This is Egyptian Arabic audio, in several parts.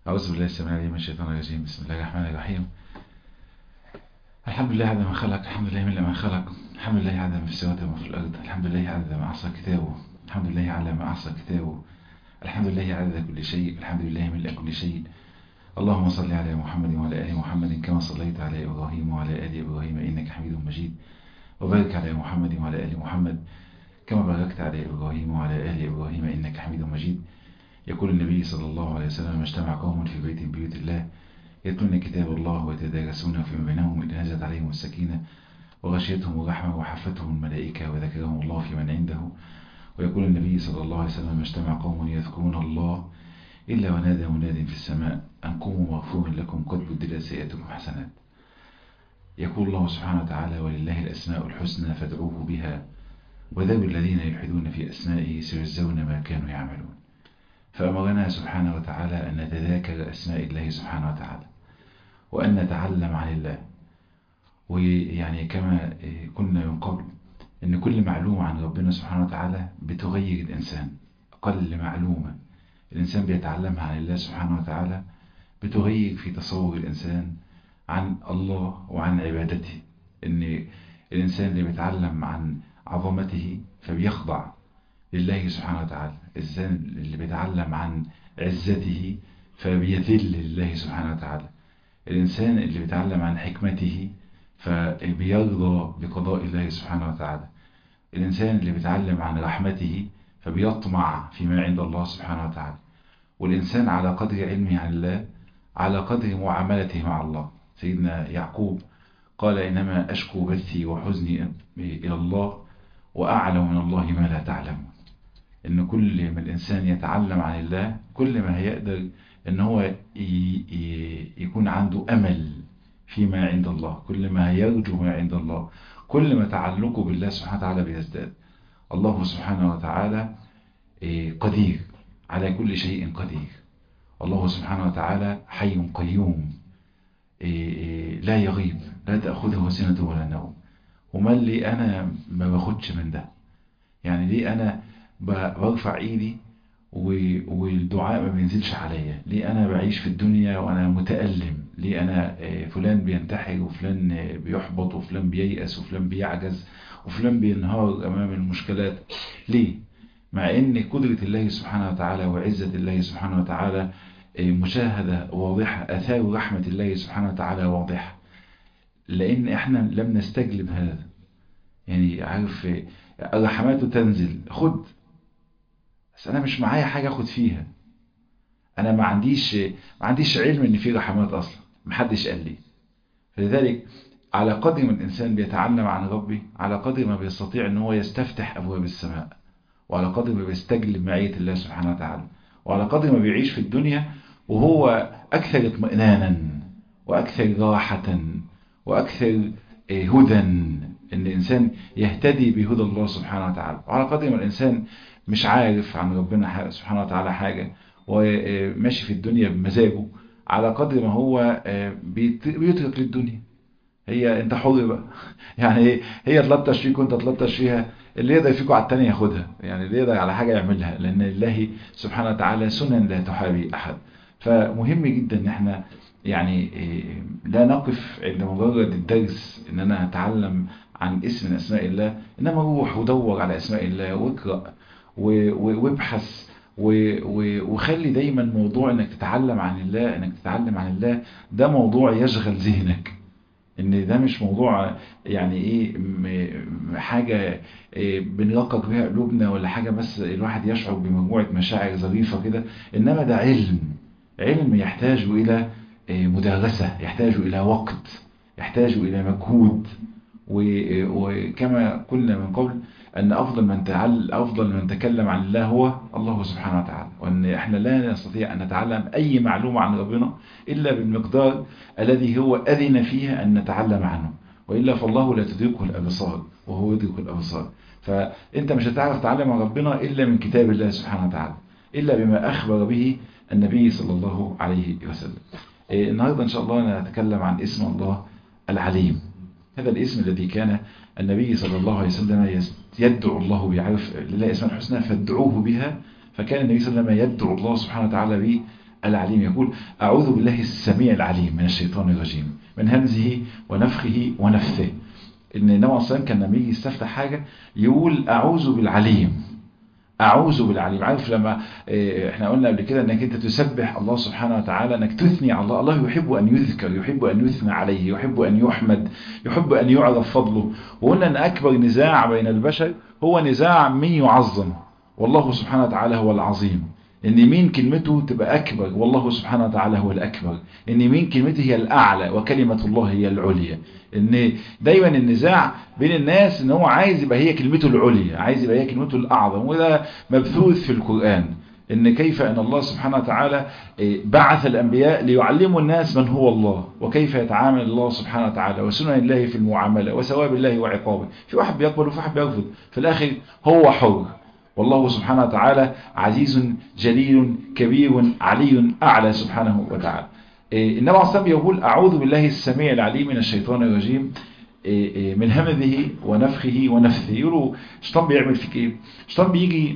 أعوذ بالله السميع العليم من الشيطان الرجيم بسم الله الرحمن الرحيم الحمد لله عدد ما خلق الحمد لله من ما خلق الحمد لله عدد ما في السماوات وما في الأرض الحمد لله عدد ما أحصى كتابه الحمد لله على ما أحصى كتابه الحمد لله عدد كل شيء الحمد لله ملء كل شيء اللهم صل على محمد وعلى آل محمد كما صليت على إبراهيم وعلى آل إبراهيم إنك حميد مجيد وبارك على محمد وعلى آل محمد كما باركت على إبراهيم وعلى آل إبراهيم إنك حميد مجيد يقول النبي صلى الله عليه وسلم اجتمع قوم في بيت من بيوت الله يتلون كتاب الله ويتدارسونه فيما بينهم إذ نزلت عليهم السكينة وغشيتهم الرحمة وحفتهم الملائكة وذكرهم الله في من عنده ويقول النبي صلى الله عليه وسلم اجتمع قوم يذكرون الله إلا ونادى مناد في السماء أن قوموا مغفور لكم قد بدلت سيئاتكم حسنات يقول الله سبحانه وتعالى ولله الأسماء الحسنى فادعوه بها وذوي الذين يلحدون في أسمائه سيجزون ما كانوا يعملون فأمرنا سبحانه وتعالى أن نتذاكر أسماء الله سبحانه وتعالى وأن نتعلم عن الله ويعني كما كنا من قبل أن كل معلومة عن ربنا سبحانه وتعالى بتغير الإنسان أقل معلومة الإنسان بيتعلمها عن الله سبحانه وتعالى بتغير في تصور الإنسان عن الله وعن عبادته أن الإنسان اللي بيتعلم عن عظمته فبيخضع لله سبحانه وتعالى الإنسان اللي بيتعلم عن عزته فبيذل لله سبحانه وتعالى الإنسان اللي بيتعلم عن حكمته فبيرضى بقضاء الله سبحانه وتعالى الإنسان اللي بيتعلم عن رحمته فبيطمع فيما عند الله سبحانه وتعالى والإنسان على قدر علمه عن الله على قدر معاملته مع الله سيدنا يعقوب قال إنما أشكو بثي وحزني إلى الله وأعلم من الله ما لا تعلمون إن كل ما الإنسان يتعلم عن الله كل ما هيقدر إن هو يكون عنده أمل فيما عند الله كل ما يرجو ما عند الله كل ما تعلقه بالله سبحانه وتعالى بيزداد الله سبحانه وتعالى قدير على كل شيء قدير الله سبحانه وتعالى حي قيوم لا يغيب لا تأخذه سنة ولا نوم وما اللي أنا ما باخدش من ده يعني ليه أنا برفع إيدي والدعاء ما بينزلش عليا ليه أنا بعيش في الدنيا وأنا متألم ليه أنا فلان بينتحر وفلان بيحبط وفلان بييأس وفلان بيعجز وفلان بينهار أمام المشكلات ليه مع ان قدرة الله سبحانه وتعالى وعزة الله سبحانه وتعالى مشاهدة واضحة أثار رحمة الله سبحانه وتعالى واضحة لأن احنا لم نستجلب هذا يعني عارف الرحمات تنزل خد بس أنا مش معايا حاجة أخد فيها أنا ما عنديش ما عنديش علم إن في رحمات أصلا محدش قال لي فلذلك على قدر ما الإنسان بيتعلم عن ربي على قدر ما بيستطيع أن هو يستفتح أبواب السماء وعلى قدر ما بيستجلب معية الله سبحانه وتعالى وعلى قدر ما بيعيش في الدنيا وهو أكثر اطمئنانا وأكثر راحة وأكثر هدى أن الإنسان يهتدي بهدى الله سبحانه وتعالى وعلى قدر ما الإنسان مش عارف عن ربنا سبحانه وتعالى حاجة وماشي في الدنيا بمزاجه على قدر ما هو بيترك للدنيا هي انت حر بقى يعني هي تلطش فيك وانت تلطش فيها اللي يقدر فيكم على التاني ياخدها يعني اللي يقدر على حاجة يعملها لان الله سبحانه وتعالى سنن لا تحابي احد فمهم جدا ان احنا يعني لا نقف عند مجرد الدرس ان انا اتعلم عن اسم من اسماء الله انما روح ودور على اسماء الله واقرأ وابحث وخلي دايما موضوع انك تتعلم عن الله انك تتعلم عن الله ده موضوع يشغل ذهنك ان ده مش موضوع يعني ايه حاجة إيه بنرقق بها قلوبنا ولا حاجة بس الواحد يشعر بمجموعة مشاعر ظريفة كده انما ده علم علم يحتاج الى إيه مدرسة يحتاج الى وقت يحتاج الى مجهود وكما قلنا من قبل ان افضل من تعل افضل من تكلم عن الله هو الله سبحانه وتعالى وان احنا لا نستطيع ان نتعلم اي معلومة عن ربنا الا بالمقدار الذي هو اذن فيها ان نتعلم عنه وإلا فالله لا تدركه الأبصار وهو يدرك الأبصار فأنت مش هتعرف تعلم عن ربنا إلا من كتاب الله سبحانه وتعالى إلا بما أخبر به النبي صلى الله عليه وسلم النهاردة إن شاء الله نتكلم عن اسم الله العليم هذا الاسم الذي كان النبي صلى الله عليه وسلم يدعو الله بعرف لله اسم الحسنى فادعوه بها فكان النبي صلى الله عليه وسلم يدعو الله سبحانه وتعالى العليم يقول أعوذ بالله السميع العليم من الشيطان الرجيم من همزه ونفخه ونفثه ان النبي اصلا كان لما يجي يستفتح حاجة يقول اعوذ بالعليم اعوذ بالعليم عارف لما احنا قلنا قبل كده انك انت تسبح الله سبحانه وتعالى انك تثني على الله الله يحب ان يذكر يحب ان يثنى عليه يحب ان يحمد يحب ان يعرف فضله وقلنا ان اكبر نزاع بين البشر هو نزاع من يعظم والله سبحانه وتعالى هو العظيم ان مين كلمته تبقى اكبر والله سبحانه وتعالى هو الاكبر ان مين كلمته هي الاعلى وكلمة الله هي العليا ان دايما النزاع بين الناس ان هو عايز يبقى هي كلمته العليا عايز يبقى هي كلمته الاعظم وده مبثوث في القرآن ان كيف ان الله سبحانه وتعالى بعث الانبياء ليعلموا الناس من هو الله وكيف يتعامل الله سبحانه وتعالى وسنن الله في المعاملة وثواب الله وعقابه في واحد بيقبل وفي واحد بيرفض في الاخر هو حر والله سبحانه وتعالى عزيز جليل كبير علي أعلى سبحانه وتعالى النبي عليه الصلاة يقول أعوذ بالله السميع العليم من الشيطان الرجيم من همذه ونفخه ونفثه يقولوا الشيطان بيعمل فيك ايه الشيطان بيجي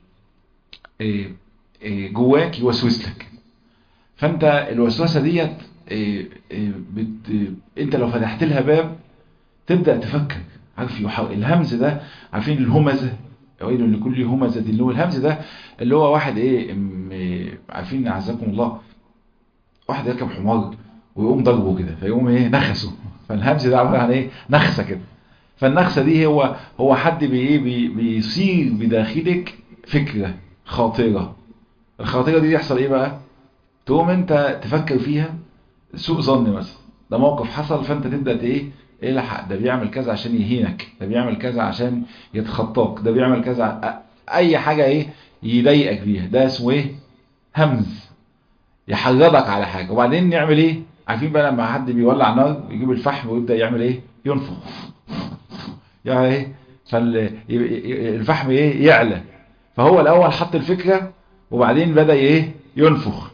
جواك يوسوس لك فانت الوسوسة ديت بت... انت لو فتحت لها باب تبدأ تفكر عارف الهمز ده عارفين الهمزة ويل لكل همزة اللي هو الهمز ده اللي هو واحد ايه عارفين اعزكم الله واحد يركب حمار ويقوم ضربه كده فيقوم ايه نخسه فالهمز ده عباره عن ايه نخسه كده فالنخسه دي هو هو حد بي ايه بي بيصير بداخلك فكره خاطره الخاطره دي يحصل ايه بقى تقوم انت تفكر فيها سوء ظن مثلا ده موقف حصل فانت تبدا ايه ايه لحق ده بيعمل كذا عشان يهينك ده بيعمل كذا عشان يتخطاك ده بيعمل كذا اي حاجة ايه يضايقك بيها ده اسمه ايه همز يحرضك على حاجة وبعدين نعمل ايه عارفين بقى لما حد بيولع نار يجيب الفحم ويبدأ يعمل ايه ينفخ يعني ايه فالفحم ايه يعلى فهو الاول حط الفكرة وبعدين بدأ ايه ينفخ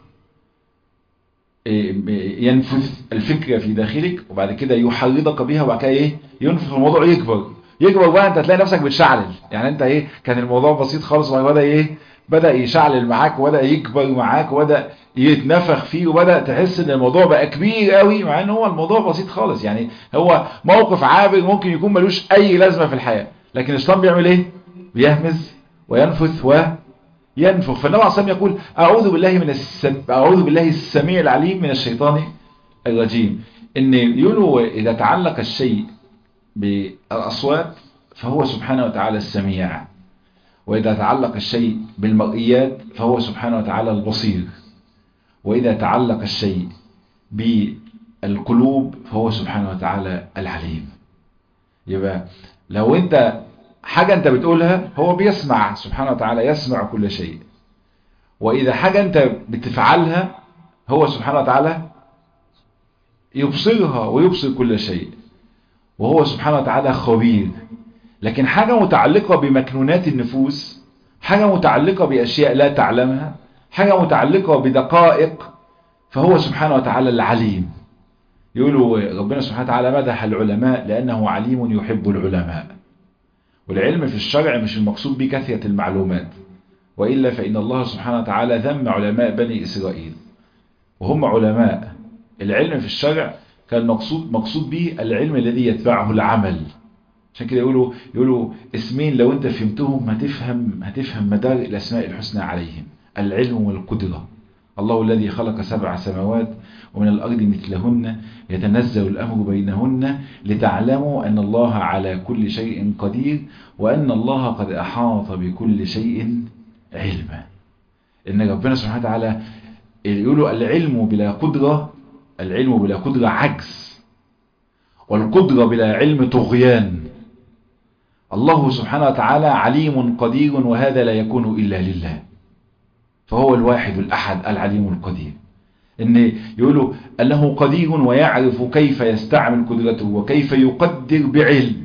ينفذ الفكرة في داخلك وبعد كده يحرضك بها وبعد كده ايه ينفذ الموضوع يكبر يكبر بقى انت تلاقي نفسك بتشعلل يعني انت ايه كان الموضوع بسيط خالص وبعد ايه بدأ يشعلل معاك وبدأ يكبر معاك وبدأ يتنفخ فيه وبدأ تحس ان الموضوع بقى كبير قوي مع ان هو الموضوع بسيط خالص يعني هو موقف عابر ممكن يكون ملوش اي لازمة في الحياة لكن الشيطان بيعمل ايه بيهمز وينفث و ينفخ فالنبي عليه الصلاه يقول اعوذ بالله من السم... اعوذ بالله السميع العليم من الشيطان الرجيم ان يقولوا اذا تعلق الشيء بالاصوات فهو سبحانه وتعالى السميع واذا تعلق الشيء بالمرئيات فهو سبحانه وتعالى البصير واذا تعلق الشيء بالقلوب فهو سبحانه وتعالى العليم يبقى لو انت حاجة انت بتقولها هو بيسمع سبحانه وتعالى يسمع كل شيء واذا حاجة انت بتفعلها هو سبحانه وتعالى يبصرها ويبصر كل شيء وهو سبحانه وتعالى خبير لكن حاجة متعلقة بمكنونات النفوس حاجة متعلقة بأشياء لا تعلمها حاجة متعلقة بدقائق فهو سبحانه وتعالى العليم يقولوا ربنا سبحانه وتعالى مدح العلماء لأنه عليم يحب العلماء والعلم في الشرع مش المقصود به كثرة المعلومات وإلا فإن الله سبحانه وتعالى ذم علماء بني إسرائيل وهم علماء العلم في الشرع كان مقصود مقصود به العلم الذي يتبعه العمل عشان كده يقولوا يقولوا اسمين لو انت فهمتهم هتفهم هتفهم مدار الأسماء الحسنى عليهم العلم والقدرة الله الذي خلق سبع سماوات ومن الأرض مثلهن يتنزل الأمر بينهن لتعلموا أن الله على كل شيء قدير وأن الله قد أحاط بكل شيء علما إن ربنا سبحانه وتعالى يقولوا العلم بلا قدرة العلم بلا قدرة عجز والقدرة بلا علم طغيان الله سبحانه وتعالى عليم قدير وهذا لا يكون إلا لله فهو الواحد الأحد العليم القدير ان يقولوا أنه قدير ويعرف كيف يستعمل قدرته وكيف يقدر بعلم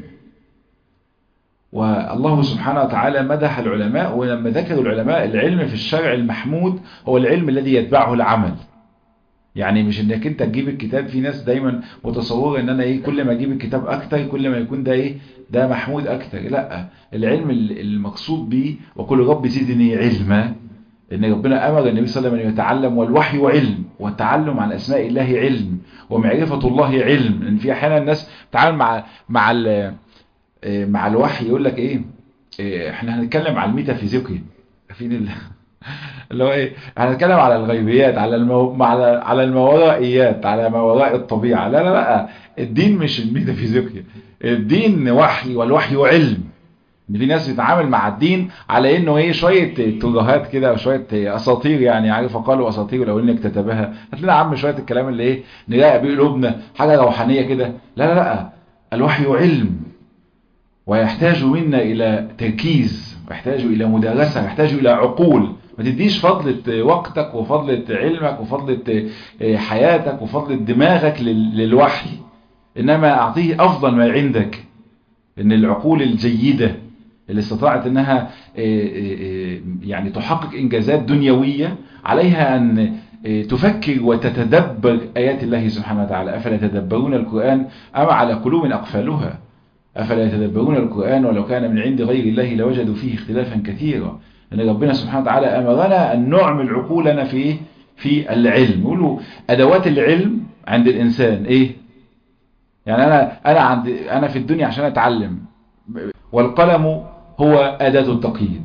والله سبحانه وتعالى مدح العلماء ولما ذكروا العلماء العلم في الشرع المحمود هو العلم الذي يتبعه العمل يعني مش انك انت تجيب الكتاب في ناس دايما متصوره ان انا ايه كل ما اجيب الكتاب اكتر كل ما يكون ده ايه ده محمود اكتر لا العلم المقصود به وقل رب زدني علما ان ربنا امر النبي صلى الله عليه وسلم ان يتعلم والوحي علم والتعلم عن اسماء الله علم ومعرفة الله علم لان في احيانا الناس تتعامل مع مع مع الوحي يقول لك ايه, إيه احنا هنتكلم على الميتافيزيقي عارفين اللي هو ايه هنتكلم على الغيبيات على المو... على على الماورائيات على ما وراء الطبيعه لا لا لا الدين مش الميتافيزيقيا الدين وحي والوحي علم ان في ناس بتتعامل مع الدين على انه ايه شويه ترهات كده وشويه اساطير يعني عارف قالوا اساطير الاولين اكتتبها هات لنا يا عم شويه الكلام اللي ايه نلاقي بيه قلوبنا حاجه روحانيه كده لا لا لا الوحي علم ويحتاج منا الى تركيز ويحتاج الى مدارسه ويحتاج الى عقول ما تديش فضلة وقتك وفضلة علمك وفضلة حياتك وفضلة دماغك للوحي انما اعطيه افضل ما عندك ان العقول الجيدة اللي استطاعت انها يعني تحقق انجازات دنيوية عليها ان تفكر وتتدبر ايات الله سبحانه وتعالى افلا يتدبرون القرآن ام على قلوب اقفالها افلا يتدبرون القرآن ولو كان من عند غير الله لوجدوا فيه اختلافا كثيرا ان ربنا سبحانه وتعالى امرنا ان نعمل عقولنا في في العلم يقولوا ادوات العلم عند الانسان ايه يعني انا انا عند انا في الدنيا عشان اتعلم والقلم هو اداه التقييد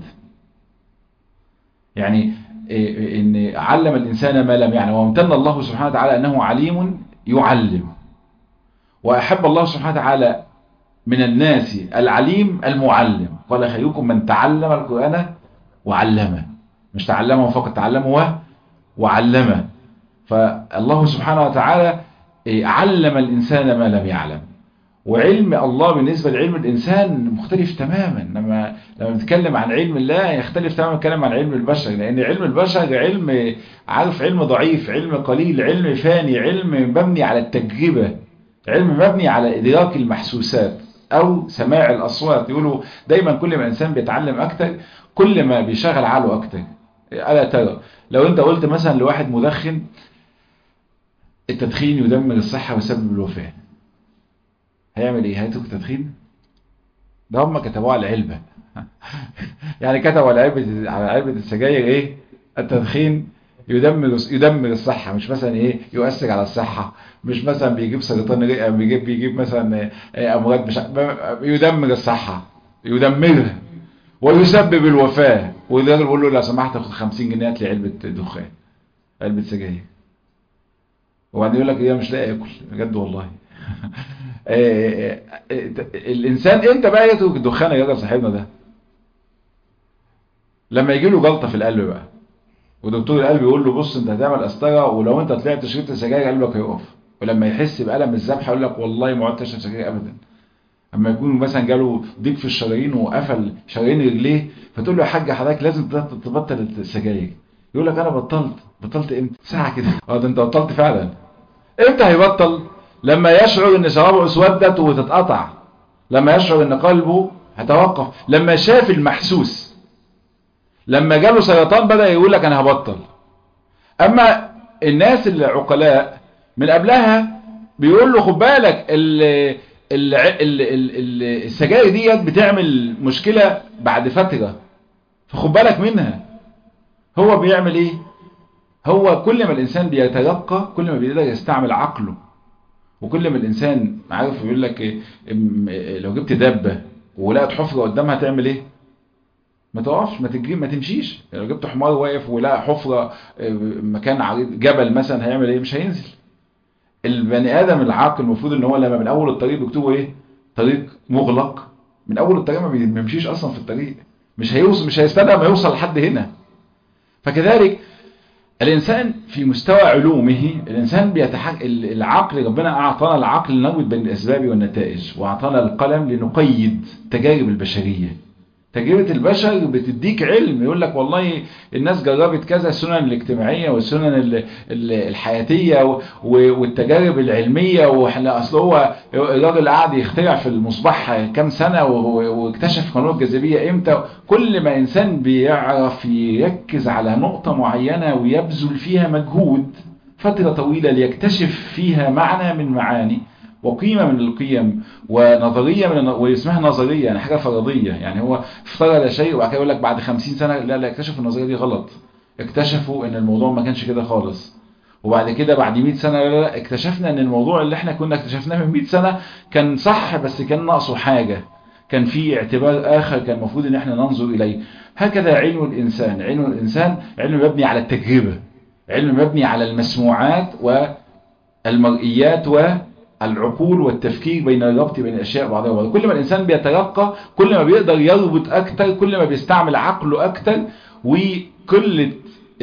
يعني إيه ان علم الانسان ما لم يعلم وامتن الله سبحانه وتعالى انه عليم يعلم واحب الله سبحانه وتعالى من الناس العليم المعلم قال خيركم من تعلم القرآن وعلمه مش تعلمه فقط تعلمه وعلمه فالله سبحانه وتعالى علم الإنسان ما لم يعلم وعلم الله بالنسبة لعلم الإنسان مختلف تماما لما لما نتكلم عن علم الله يختلف تماما الكلام عن علم البشر لأن علم البشر علم عارف علم ضعيف علم قليل علم فاني علم مبني على التجربة علم مبني على إدراك المحسوسات أو سماع الأصوات يقولوا دايما كل ما الإنسان بيتعلم أكتر كل ما بيشغل عقله أكتر ألا ترى لو أنت قلت مثلا لواحد مدخن التدخين يدمر الصحة ويسبب الوفاة هيعمل ايه هيترك التدخين ده هم كتبوه على علبة يعني كتبوا على علبة على علبة السجاير ايه التدخين يدمر يدمر الصحة مش مثلا ايه يؤثر على الصحة مش مثلا بيجيب سرطان رئة بيجيب بيجيب مثلا امراض مش يدمر الصحة يدمرها ويسبب الوفاة والراجل بيقول له لو سمحت خد 50 جنيه هات لي علبة دخان علبة سجاير وبعدين يقول لك ايه مش لاقي اكل بجد والله الانسان امتى بقى يترك الدخان يا راجل صاحبنا ده لما يجي له جلطه في القلب بقى ودكتور القلب يقول له بص انت هتعمل قسطره ولو انت طلعت شربت سجاير قلبك هيقف ولما يحس بألم الذبح يقول لك والله ما عدتش اشرب سجاير ابدا اما يكون مثلا جاله ضيق في الشرايين وقفل شرايين رجليه فتقول له يا حاج حضرتك لازم تبطل السجاير يقول لك انا بطلت بطلت امتى ساعه كده اه ده انت بطلت فعلا امتى هيبطل لما يشعر ان شرابه اسودت وتتقطع لما يشعر ان قلبه هتوقف لما شاف المحسوس لما جاله سرطان بدأ يقول لك انا هبطل اما الناس العقلاء من قبلها بيقول له خد بالك ال ال ال السجاير ديت بتعمل مشكلة بعد فترة فخد بالك منها هو بيعمل ايه هو كل ما الانسان بيتلقى كل ما بيقدر يستعمل عقله وكل ما الانسان عارف يقول لك إيه لو جبت دابة ولقت حفرة قدامها تعمل ايه ما تقفش ما تجري ما تمشيش لو جبت حمار واقف ولقى حفرة مكان عريض جبل مثلا هيعمل ايه مش هينزل البني ادم العاقل المفروض ان هو لما من اول الطريق بيكتبه ايه طريق مغلق من اول الطريق ما بيمشيش اصلا في الطريق مش هيوصل مش هيستنى ما يوصل لحد هنا فكذلك الإنسان في مستوى علومه الإنسان بيتحق العقل ربنا أعطانا العقل لنربط بين الأسباب والنتائج وأعطانا القلم لنقيد تجارب البشرية تجربة البشر بتديك علم يقول لك والله الناس جربت كذا السنن الاجتماعية والسنن الحياتية والتجارب العلمية واحنا اصل هو الراجل قاعد يخترع في المصباح كام سنة واكتشف قانون الجاذبية امتى كل ما انسان بيعرف يركز على نقطة معينة ويبذل فيها مجهود فترة طويلة ليكتشف فيها معنى من معاني وقيمة من القيم ونظرية من واسمها نظرية يعني حاجة فرضية يعني هو افترض شيء وبعد كده يقول لك بعد 50 سنة لا لا اكتشف النظرية دي غلط اكتشفوا ان الموضوع ما كانش كده خالص وبعد كده بعد 100 سنة لا لا اكتشفنا ان الموضوع اللي احنا كنا اكتشفناه من 100 سنة كان صح بس كان ناقصه حاجة كان في اعتبار اخر كان المفروض ان احنا ننظر اليه هكذا علم الانسان علم الانسان علم مبني على التجربة علم مبني على المسموعات والمرئيات والعقول والتفكير بين الربط بين الاشياء بعضها وبعض كل ما الانسان بيترقى كل ما بيقدر يربط اكتر كل ما بيستعمل عقله اكتر وكل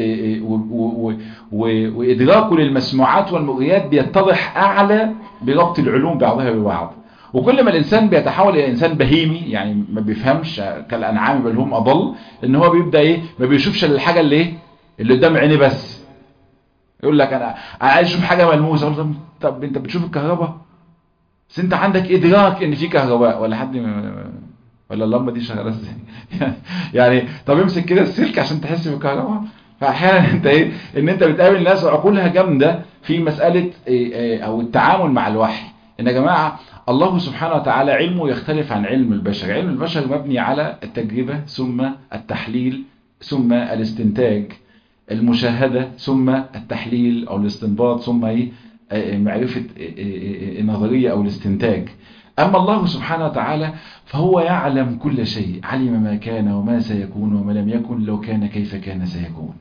وإدراكه للمسموعات والمرئيات بيتضح أعلى بربط العلوم بعضها ببعض وكل ما الإنسان بيتحول إلى إنسان بهيمي يعني ما بيفهمش كالأنعام بل هم أضل إن هو بيبدأ إيه ما بيشوفش الحاجة اللي إيه اللي قدام عينيه بس يقول لك أنا أنا عايز أشوف حاجة ملموسة أقول له طب أنت بتشوف الكهرباء بس أنت عندك إدراك إن في كهرباء ولا حد ولا اللمبة دي شغالة ازاي يعني طب امسك كده السلك عشان تحس بالكهرباء فاحيانا انت ايه ان انت بتقابل ناس عقولها جامده في مساله إيه إيه او التعامل مع الوحي ان يا جماعه الله سبحانه وتعالى علمه يختلف عن علم البشر علم البشر مبني على التجربه ثم التحليل ثم الاستنتاج المشاهده ثم التحليل او الاستنباط ثم ايه معرفه النظريه او الاستنتاج أما الله سبحانه وتعالى فهو يعلم كل شيء علم ما كان وما سيكون وما لم يكن لو كان كيف كان سيكون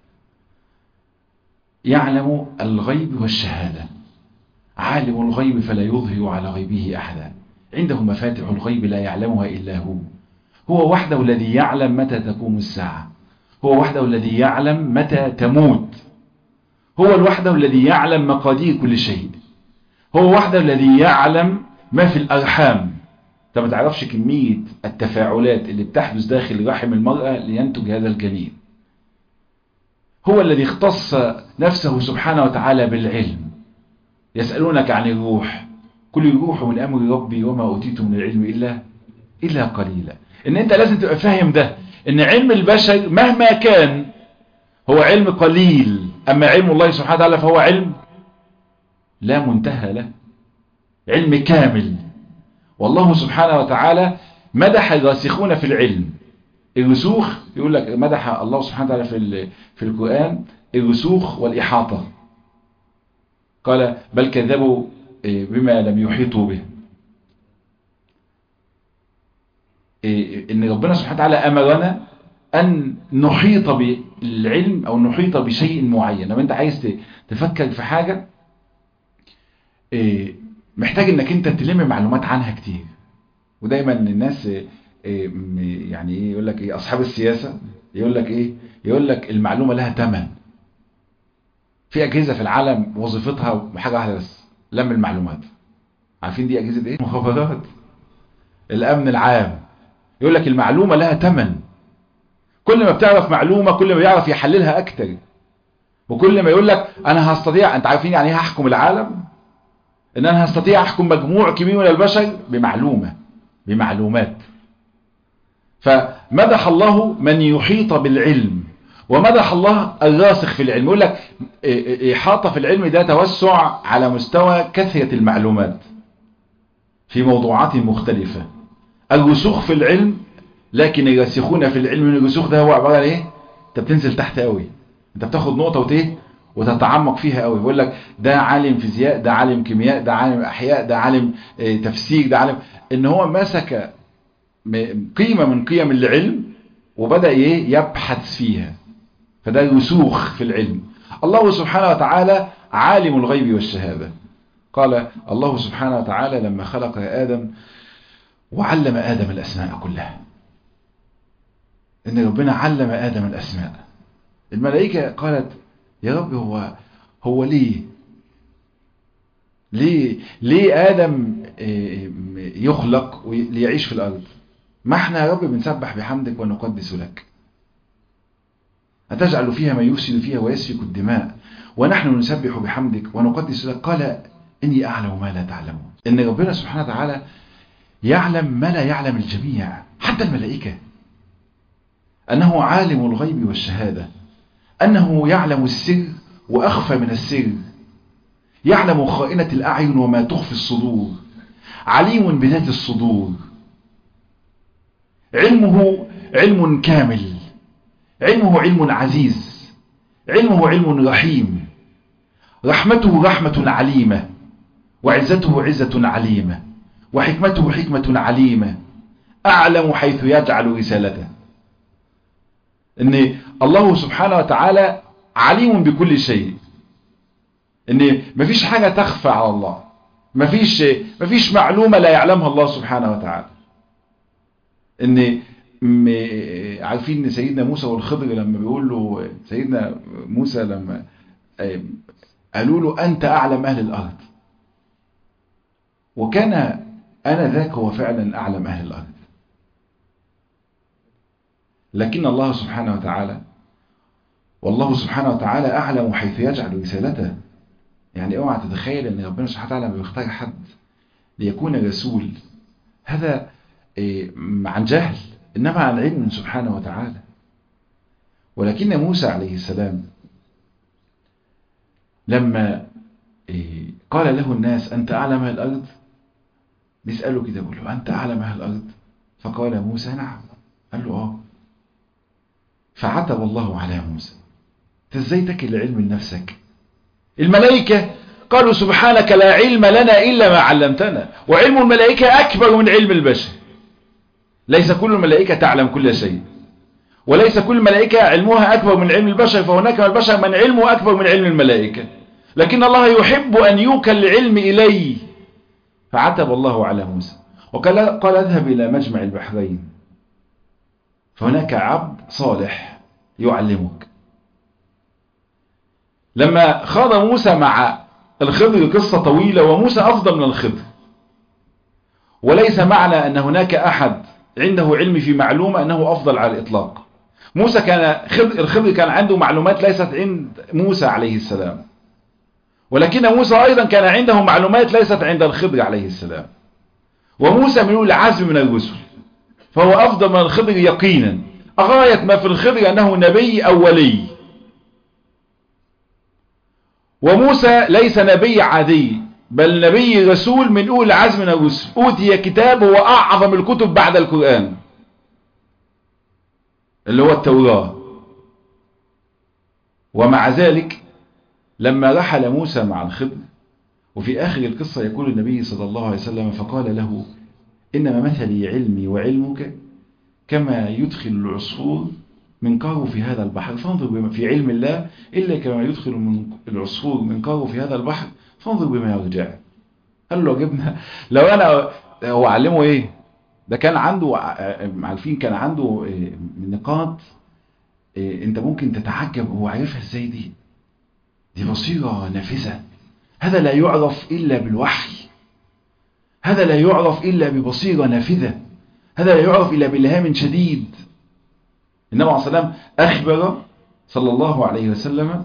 يعلم الغيب والشهادة عالم الغيب فلا يظهر على غيبه أحدا عنده مفاتح الغيب لا يعلمها إلا هو هو وحده الذي يعلم متى تقوم الساعة هو وحده الذي يعلم متى تموت هو الوحده الذي يعلم مقادير كل شيء هو وحده الذي يعلم ما في الأرحام انت ما تعرفش كمية التفاعلات اللي بتحدث داخل رحم المرأة لينتج هذا الجنين هو الذي اختص نفسه سبحانه وتعالى بالعلم يسألونك عن الروح كل الروح من أمر ربي وما أوتيت من العلم إلا إلا قليلا إن أنت لازم تبقى فاهم ده إن علم البشر مهما كان هو علم قليل أما علم الله سبحانه وتعالى فهو علم لا منتهى له علم كامل والله سبحانه وتعالى مدح الراسخون في العلم الرسوخ يقول لك مدح الله سبحانه وتعالى في في القرآن الرسوخ والإحاطة قال بل كذبوا بما لم يحيطوا به إن ربنا سبحانه وتعالى أمرنا أن نحيط بالعلم أو نحيط بشيء معين لما أنت عايز تفكر في حاجة محتاج انك انت تلم معلومات عنها كتير ودايما الناس يعني ايه يقول لك ايه اصحاب السياسة يقول لك ايه يقول لك المعلومة لها ثمن في اجهزة في العالم وظيفتها حاجة واحدة بس لم المعلومات عارفين دي اجهزة ايه مخابرات الامن العام يقول لك المعلومة لها ثمن كل ما بتعرف معلومة كل ما بيعرف يحللها اكتر وكل ما يقول لك انا هستطيع انت عارفين يعني ايه هحكم العالم ان انا هستطيع احكم مجموع كبير من البشر بمعلومة بمعلومات فمدح الله من يحيط بالعلم ومدح الله الراسخ في العلم يقول لك إحاطة في العلم ده توسع على مستوى كثرة المعلومات في موضوعات مختلفة الرسوخ في العلم لكن الراسخون في العلم من الرسوخ ده هو عبارة عن ايه انت بتنزل تحت قوي انت بتاخد نقطة وتيه وتتعمق فيها قوي بيقول لك ده عالم فيزياء ده عالم كيمياء ده عالم احياء ده عالم تفسير ده عالم ان هو مسك قيمة من قيم العلم وبدأ ايه يبحث فيها فده رسوخ في العلم الله سبحانه وتعالى عالم الغيب والشهادة قال الله سبحانه وتعالى لما خلق آدم وعلم آدم الأسماء كلها إن ربنا علم آدم الأسماء الملائكة قالت يا رب هو هو ليه ليه ليه آدم يخلق ليعيش في الأرض ما احنا يا رب بنسبح بحمدك ونقدس لك أتجعل فيها ما يفسد فيها ويسفك الدماء ونحن نسبح بحمدك ونقدس لك قال إني أعلم ما لا تعلمون إن ربنا سبحانه وتعالى يعلم ما لا يعلم الجميع حتى الملائكة أنه عالم الغيب والشهادة أنه يعلم السر وأخفى من السر يعلم خائنة الأعين وما تخفي الصدور عليم بذات الصدور علمه علم كامل علمه علم عزيز علمه علم رحيم رحمته رحمة عليمة وعزته عزة عليمة وحكمته حكمة عليمة أعلم حيث يجعل رسالته ان الله سبحانه وتعالى عليم بكل شيء ان مفيش حاجة تخفى على الله مفيش مفيش معلومة لا يعلمها الله سبحانه وتعالى ان عارفين ان سيدنا موسى والخضر لما بيقول له سيدنا موسى لما قالوا له انت اعلم اهل الارض وكان انا ذاك هو فعلا اعلم اهل الارض لكن الله سبحانه وتعالى والله سبحانه وتعالى أعلم حيث يجعل رسالته يعني اوعى تتخيل ان ربنا سبحانه وتعالى بيختار حد ليكون رسول هذا عن جهل إنما عن علم سبحانه وتعالى ولكن موسى عليه السلام لما قال له الناس أنت أعلم أهل الأرض بيسأله كده بيقول له أنت أعلم أهل الأرض فقال موسى نعم قال له آه فعتب الله على موسى ازاي تكل العلم لنفسك الملائكة قالوا سبحانك لا علم لنا إلا ما علمتنا وعلم الملائكة أكبر من علم البشر ليس كل الملائكة تعلم كل شيء وليس كل الملائكة علمها أكبر من علم البشر فهناك من البشر من علمه أكبر من علم الملائكة لكن الله يحب أن يوكل العلم إليه فعتب الله على موسى وقال قال اذهب إلى مجمع البحرين فهناك عبد صالح يعلمك لما خاض موسى مع الخضر قصة طويلة وموسى أفضل من الخضر وليس معنى أن هناك أحد عنده علم في معلومة أنه أفضل على الإطلاق موسى كان خضر الخضر كان عنده معلومات ليست عند موسى عليه السلام ولكن موسى أيضا كان عنده معلومات ليست عند الخضر عليه السلام وموسى من العزم من الرسل فهو أفضل من الخضر يقينا غاية ما في الخضر أنه نبي أو ولي وموسى ليس نبي عادي بل نبي رسول من أولى العزم من الرسل أوتي كتاب هو أعظم الكتب بعد القرآن اللي هو التوراة ومع ذلك لما رحل موسى مع الخضر وفي آخر القصة يقول النبي صلى الله عليه وسلم فقال له إنما مثلي علمي وعلمك كما يدخل العصفور منقاره في هذا البحر فانظر بما في علم الله إلا كما يدخل من العصفور منقاره في هذا البحر فانظر بما يرجع قال له جبنا لو أنا هو علمه إيه ده كان عنده عارفين كان عنده نقاط انت ممكن تتعجب هو عارفها ازاي دي دي بصيرة نافذة هذا لا يعرف إلا بالوحي هذا لا يعرف إلا ببصيرة نافذة هذا لا يعرف إلا بإلهام شديد النبي عليه الصلاة والسلام أخبر صلى الله عليه وسلم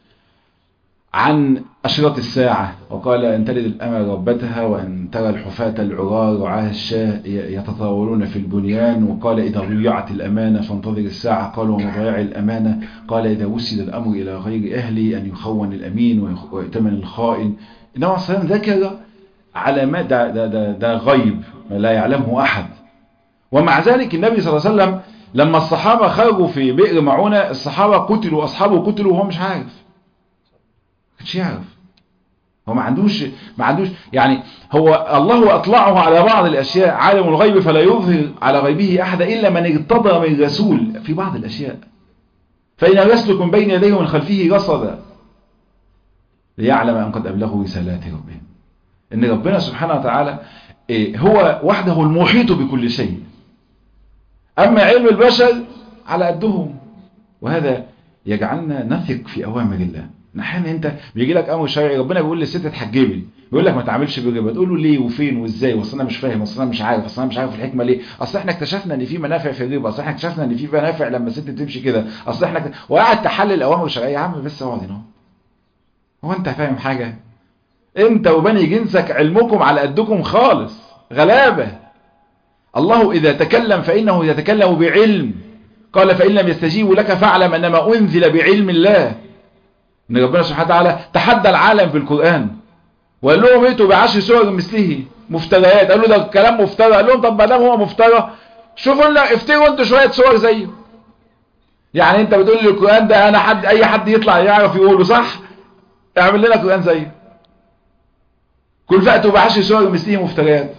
عن أشرة الساعة وقال أن تلد الأمة ربتها وأن ترى الحفاة العرار رعاة الشاه يتطاولون في البنيان وقال إذا ضيعت الأمانة فانتظر الساعة قال ومضيع الأمانة قال إذا وسد الأمر إلى غير أهلي أن يخون الأمين ويؤتمن الخائن النبي عليه الصلاة والسلام ذكر علامات ده, ده, ده, ده غيب لا يعلمه أحد ومع ذلك النبي صلى الله عليه وسلم لما الصحابة خرجوا في بئر معونة الصحابة قتلوا أصحابه قتلوا وهو مش عارف كانش يعرف هو ما عندوش ما عندوش يعني هو الله اطلعه على بعض الاشياء عالم الغيب فلا يظهر على غيبه احد الا من ارتضى من الرسول في بعض الاشياء فإن يسلك من بين يديه ومن خلفه رصدا ليعلم أن قد أبلغوا رسالات ربهم إن ربنا سبحانه وتعالى هو وحده المحيط بكل شيء أما علم البشر على قدهم وهذا يجعلنا نثق في أوامر الله احيانا انت بيجي لك امر شرعي ربنا بيقول للست اتحجبي بيقول لك ما تعملش بالربا تقول له ليه وفين وازاي واصل انا مش فاهم اصل انا مش عارف اصل انا مش عارف الحكمه ليه اصل احنا اكتشفنا ان في منافع في الربا اصل احنا اكتشفنا ان في منافع لما الست تمشي كده اصل احنا وقعد تحلل اوامر شرعيه يا عم بس اقعد هنا هو انت فاهم حاجه انت وبني جنسك علمكم على قدكم خالص غلابه الله اذا تكلم فانه يتكلم بعلم قال فان لم يستجيبوا لك فاعلم انما انزل بعلم الله ان ربنا سبحانه وتعالى تحدى العالم في القرآن وقال لهم ائتوا بعشر سور مثله مفتريات قالوا ده كلام مفترى قال لهم طب ما دام هو مفترى شوفوا لنا افتروا انتوا شويه صور زيه يعني انت بتقول لي القرآن ده انا حد اي حد يطلع يعرف يقوله صح اعمل لنا قرآن زيه كل فأتوا بعشر سور مثله مفتريات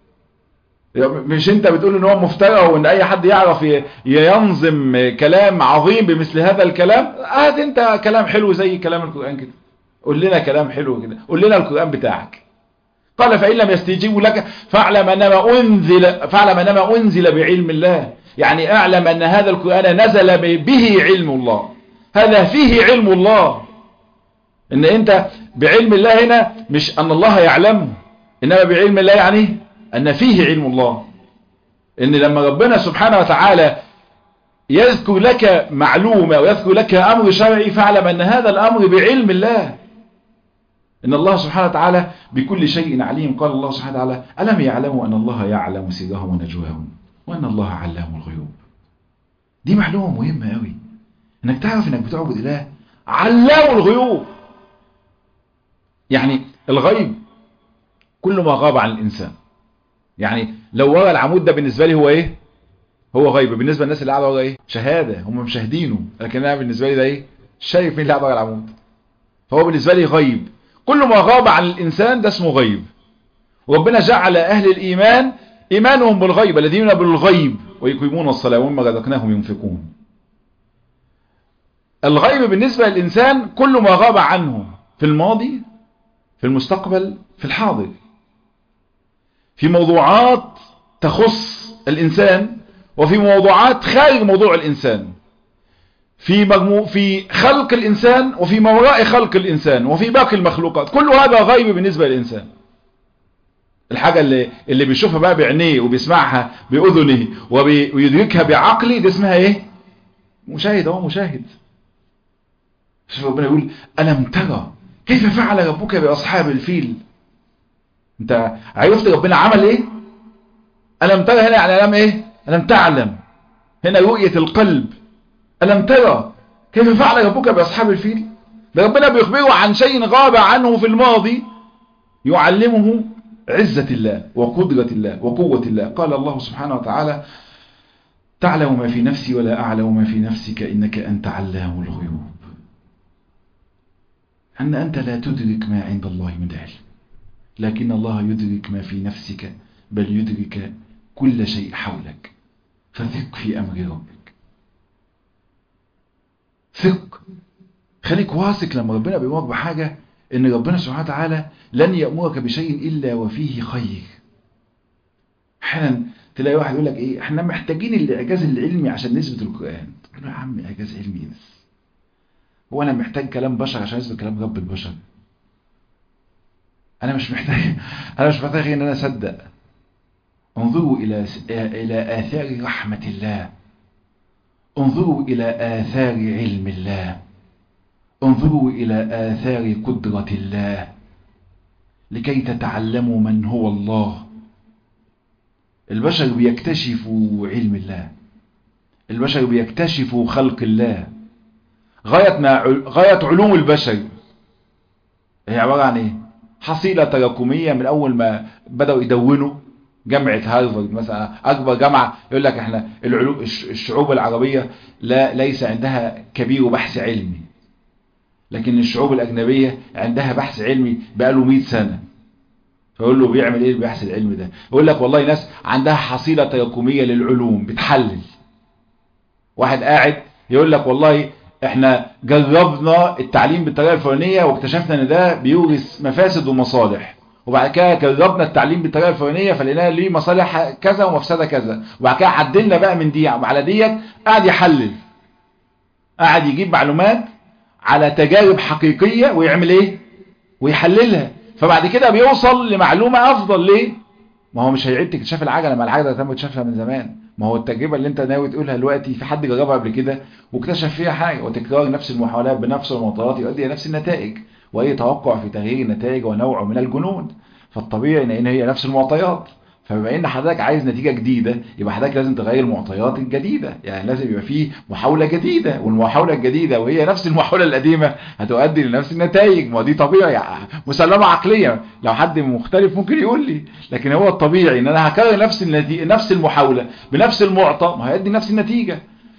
مش انت بتقول ان هو مفترى وان اي حد يعرف ينظم كلام عظيم بمثل هذا الكلام هات انت كلام حلو زي كلام القرآن كده قول لنا كلام حلو كده قول لنا القرآن بتاعك قال فإن لم يستجيبوا لك فاعلم انما انزل فاعلم انما انزل بعلم الله يعني اعلم ان هذا القرآن نزل به علم الله هذا فيه علم الله ان انت بعلم الله هنا مش ان الله يعلمه انما بعلم الله يعني ان فيه علم الله ان لما ربنا سبحانه وتعالى يذكر لك معلومة ويذكر لك امر شرعي فاعلم ان هذا الامر بعلم الله ان الله سبحانه وتعالى بكل شيء عليم قال الله سبحانه وتعالى ألم يعلموا ان الله يعلم سرهم ونجواهم وان الله علام الغيوب دي معلومة مهمة قوي انك تعرف انك بتعبد اله علام الغيوب يعني الغيب كل ما غاب عن الانسان يعني لو ورا العمود ده بالنسبة لي هو ايه هو غيب بالنسبة للناس اللي قاعدة ورا ايه شهادة هم مشاهدينه لكن انا بالنسبة لي ده ايه شايف مين اللي قاعد ورا العمود فهو بالنسبة لي غيب كل ما غاب عن الانسان ده اسمه غيب وربنا جعل اهل الايمان ايمانهم بالغيب الذين بالغيب ويقيمون الصلاة ومما رزقناهم ينفقون الغيب بالنسبة للإنسان كل ما غاب عنه في الماضي في المستقبل في الحاضر في موضوعات تخص الإنسان وفي موضوعات خارج موضوع الإنسان في مجموع في خلق الإنسان وفي ما وراء خلق الإنسان وفي باقي المخلوقات كل هذا غيب بالنسبة للإنسان الحاجة اللي, اللي بيشوفها بقى بعينيه وبيسمعها بأذنه ويدركها بعقله دي اسمها ايه مشاهد اهو مشاهد شوف ربنا يقول ألم ترى كيف فعل ربك بأصحاب الفيل انت عرفت ربنا عمل ايه ألم ترى هنا يعني ألم ايه ألم تعلم هنا رؤية القلب ألم ترى كيف فعل ربك بأصحاب الفيل ده ربنا بيخبره عن شيء غاب عنه في الماضي يعلمه عزة الله وقدرة الله وقوة الله قال الله سبحانه وتعالى تعلم ما في نفسي ولا أعلم ما في نفسك إنك أنت علام الغيوب أن أنت لا تدرك ما عند الله من علم لكن الله يدرك ما في نفسك بل يدرك كل شيء حولك فثق في أمر ربك ثق خليك واثق لما ربنا بيمرك بحاجة ان ربنا سبحانه وتعالى لن يأمرك بشيء إلا وفيه خير احيانا تلاقي واحد يقول لك ايه احنا محتاجين الاعجاز العلمي عشان نثبت القرآن تقول له يا عم اعجاز علمي بس هو انا محتاج كلام بشر عشان اثبت كلام رب البشر انا مش محتاج انا مش محتاج ان انا اصدق انظروا الى الى اثار رحمة الله انظروا الى اثار علم الله انظروا إلى آثار قدرة الله لكي تتعلموا من هو الله البشر بيكتشفوا علم الله البشر بيكتشفوا خلق الله غاية, ما غاية علوم البشر هي عبارة عن ايه حصيلة تراكمية من اول ما بدأوا يدونوا جامعة هارفارد مثلا اكبر جامعة يقول لك احنا العلوم الشعوب العربية لا ليس عندها كبير بحث علمي لكن الشعوب الأجنبية عندها بحث علمي بقاله 100 سنة فيقول له بيعمل ايه البحث العلمي ده يقول لك والله ناس عندها حصيلة تراكمية للعلوم بتحلل واحد قاعد يقول لك والله احنا جربنا التعليم بالطريقة الفلانية واكتشفنا ان ده بيورث مفاسد ومصالح وبعد كده جربنا التعليم بالطريقة الفلانية فلقينا ليه مصالح كذا ومفسدة كذا وبعد كده عدلنا بقى من دي على ديت قاعد يحلل قاعد يجيب معلومات على تجارب حقيقية ويعمل ايه ويحللها فبعد كده بيوصل لمعلومة افضل ليه ما هو مش هيعيد اكتشاف العجلة ما العجلة تم اكتشافها من زمان ما هو التجربة اللي انت ناوي تقولها دلوقتي في حد جربها قبل كده واكتشف فيها حاجة وتكرار نفس المحاولات بنفس المعطيات يؤدي الى نفس النتائج واي توقع في تغيير النتائج ونوع من الجنون فالطبيعي ان هي نفس المعطيات فبما ان حضرتك عايز نتيجة جديدة يبقى حضرتك لازم تغير المعطيات الجديدة يعني لازم يبقى فيه محاولة جديدة والمحاولة الجديدة وهي نفس المحاولة القديمة هتؤدي لنفس النتائج ما دي طبيعي يعني مسلمة عقلية لو حد مختلف ممكن يقول لي لكن هو الطبيعي ان انا هكرر نفس النتيجة نفس المحاولة بنفس المعطى ما هيؤدي نفس النتيجة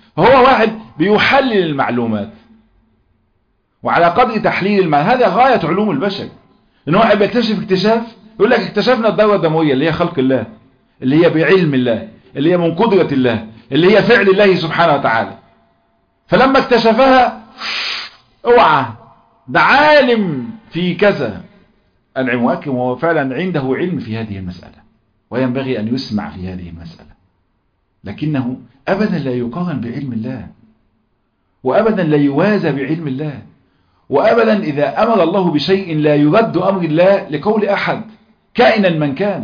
فهو واحد بيحلل المعلومات وعلى قدر تحليل المعلومات هذا غاية علوم البشر ان هو بيكتشف اكتشاف يقول لك اكتشفنا الدورة الدموية اللي هي خلق الله اللي هي بعلم الله اللي هي من قدرة الله اللي هي فعل الله سبحانه وتعالى فلما اكتشفها اوعى ده عالم في كذا العلم واكم وهو فعلا عنده علم في هذه المسألة وينبغي أن يسمع في هذه المسألة لكنه أبدا لا يقارن بعلم الله وأبدا لا يوازى بعلم الله وأبدا إذا أمر الله بشيء لا يرد أمر الله لقول أحد كائنا من كان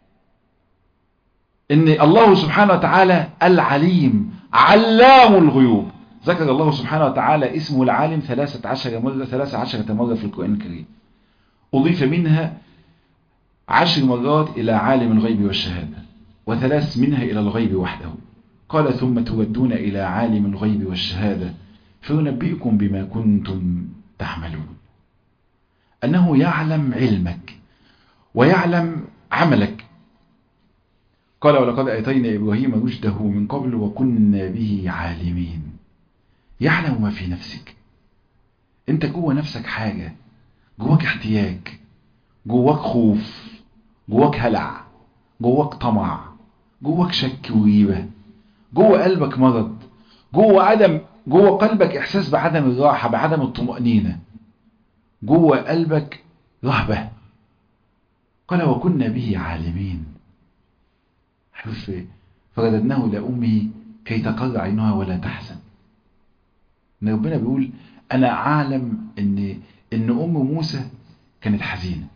إن الله سبحانه وتعالى العليم علام الغيوب ذكر الله سبحانه وتعالى اسمه العالم ثلاثة عشر مرة ثلاثة عشرة مرة في القرآن الكريم أضيف منها عشر مرات إلى عالم الغيب والشهادة وثلاث منها إلى الغيب وحده قال ثم تودون إلى عالم الغيب والشهادة فينبئكم بما كنتم تعملون أنه يعلم علمك ويعلم عملك قال ولقد أتينا إبراهيم رشده من قبل وكنا به عالمين يعلم ما في نفسك انت جوه نفسك حاجة جواك احتياج جواك خوف جواك هلع جواك طمع جواك شك وريبة جوه قلبك مرض جوه عدم جوه قلبك احساس بعدم الراحة بعدم الطمأنينة جوه قلبك رهبة قال وكنا به عالمين حرف فرددناه لأمه كي تقر عينها ولا تحزن ان ربنا بيقول انا اعلم ان ان ام موسى كانت حزينة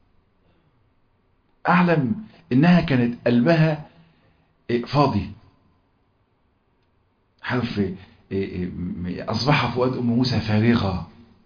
اعلم انها كانت قلبها فاضي حرف اصبح فؤاد ام موسى فارغة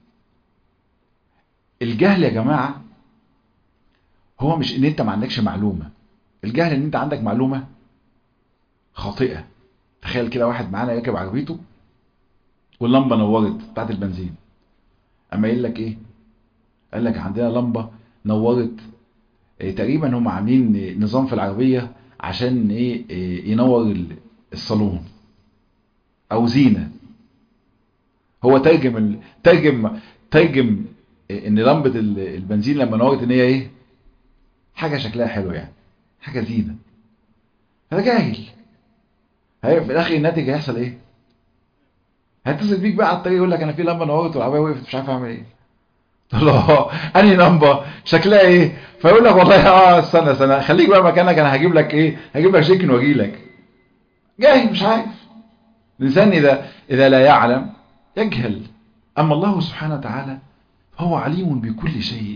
الجهل يا جماعة هو مش ان انت ما عندكش معلومة الجهل ان انت عندك معلومة خاطئة تخيل كده واحد معانا راكب عربيته واللمبة نورت بتاعت البنزين اما يقول لك ايه قال لك عندنا لمبة نورت إيه تقريبا هم عاملين نظام في العربية عشان ايه, إيه ينور الصالون او زينة هو ترجم ترجم ترجم إيه ان لمبة البنزين لما نورت ان هي ايه حاجة شكلها حلو يعني حاجة زينة هذا جاهل في الاخر الناتج هيحصل ايه هيتصل بيك بقى على الطريق يقول لك انا في لمبه نورت والعربيه وقفت مش عارف اعمل ايه تقول له انهي لمبه شكلها ايه فيقول لك والله اه استنى استنى خليك بقى مكانك انا هجيب لك ايه هجيب لك شيكن واجي لك جاهل مش عارف الانسان اذا اذا لا يعلم يجهل اما الله سبحانه وتعالى هو عليم بكل شيء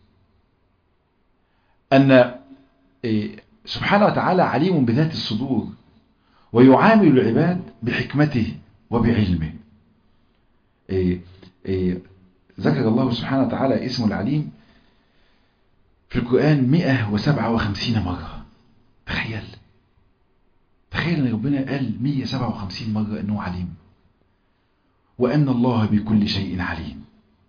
ان إيه سبحانه وتعالى عليم بذات الصدور ويعامل العباد بحكمته وبعلمه إيه إيه ذكر الله سبحانه وتعالى اسمه العليم في القرآن 157 مرة تخيل تخيل ان ربنا قال 157 مرة انه عليم وان الله بكل شيء عليم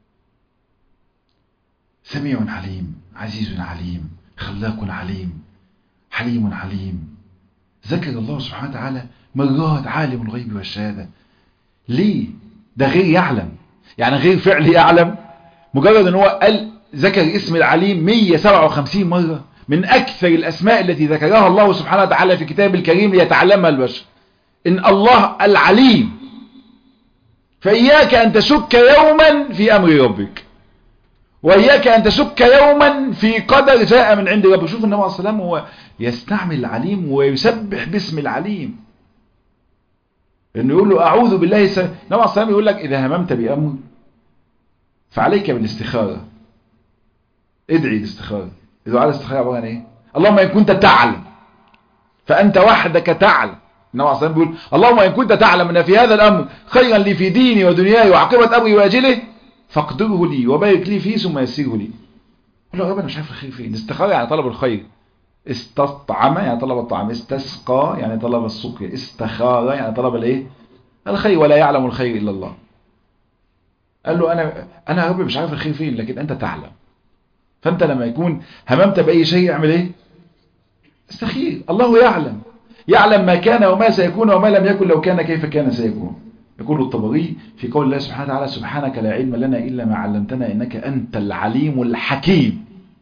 سميع عليم عزيز عليم خلاق عليم حليم عليم ذكر الله سبحانه وتعالى مرات عالم الغيب والشهادة ليه ده غير يعلم يعني غير فعل يعلم مجرد ان هو قال ذكر اسم العليم 157 مرة من اكثر الاسماء التي ذكرها الله سبحانه وتعالى في كتاب الكريم ليتعلمها البشر ان الله العليم فإياك أن تشك يوما في أمر ربك وإياك أن تشك يوما في قدر جاء من عند ربك شوف النبي عليه الصلاة والسلام هو يستعمل العليم ويسبح باسم العليم انه يقول له اعوذ بالله النبي عليه الصلاه والسلام يقول لك اذا هممت بامر فعليك بالاستخاره ادعي الاستخاره الدعاء الاستخاره عباره عن ايه اللهم ان كنت تعلم فانت وحدك تعلم النبي عليه الصلاه والسلام بيقول اللهم ان كنت تعلم ان في هذا الامر خيرا لي في ديني ودنياي وعاقبه امري واجله فاقدره لي وبارك لي فيه ثم يسره لي قال له يا رب انا مش عارف الخير فين الاستخاره يعني طلب الخير استطعم يعني طلب الطعام استسقى يعني طلب السقيا استخار يعني طلب الايه الخير ولا يعلم الخير الا الله قال له انا انا يا رب مش عارف الخير فين لكن انت تعلم فانت لما يكون هممت باي شيء اعمل ايه استخير الله يعلم يعلم ما كان وما سيكون وما لم يكن لو كان كيف كان سيكون يقول الطبري في قول الله سبحانه وتعالى سبحانك لا علم لنا إلا ما علمتنا إنك أنت العليم الحكيم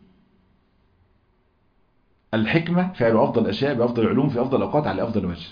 الحكمة فعل أفضل الأشياء بأفضل العلوم في أفضل الأوقات على أفضل وجه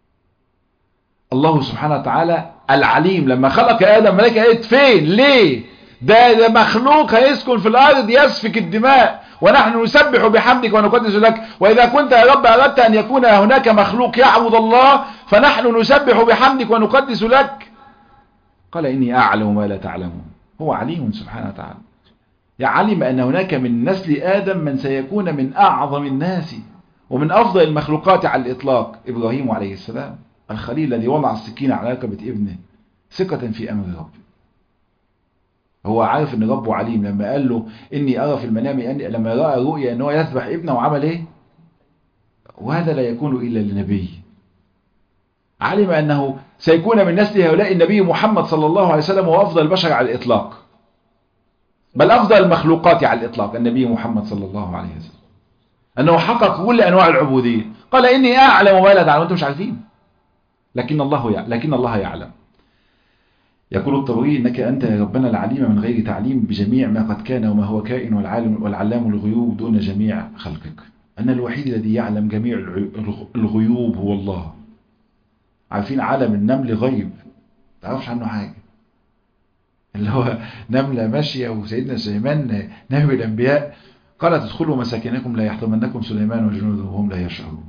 الله سبحانه وتعالى العليم لما خلق آدم ملائكة قالت فين ليه ده, ده مخلوق هيسكن في الأرض يسفك الدماء ونحن نسبح بحمدك ونقدس لك وإذا كنت يا رب أردت أن يكون هناك مخلوق يعبد الله فنحن نسبح بحمدك ونقدس لك قال إني أعلم ما لا تعلمون هو عليم سبحانه وتعالى يعلم أن هناك من نسل آدم من سيكون من أعظم الناس ومن أفضل المخلوقات على الإطلاق إبراهيم عليه السلام الخليل الذي وضع السكين على ركبة ابنه ثقة في أمر ربه هو عارف ان ربه عليم لما قال له اني ارى في المنام أني لما راى رؤيا ان هو يذبح ابنه وعمل ايه وهذا لا يكون الا لنبي علم انه سيكون من نسل هؤلاء النبي محمد صلى الله عليه وسلم وهو افضل البشر على الاطلاق بل افضل المخلوقات على الاطلاق النبي محمد صلى الله عليه وسلم انه حقق كل انواع العبوديه قال اني اعلم ما لا تعلمون انتم مش عارفين لكن الله يعلم لكن الله يعلم يقول الطبري إنك أنت يا ربنا العليم من غير تعليم بجميع ما قد كان وما هو كائن والعالم والعلام الغيوب دون جميع خلقك أن الوحيد الذي يعلم جميع الغيوب هو الله عارفين عالم النمل غيب تعرفش عنه حاجة اللي هو نملة ماشية وسيدنا سليمان نبي الأنبياء قال تدخلوا مساكنكم لا يحطمنكم سليمان وجنوده وهم لا يشعرون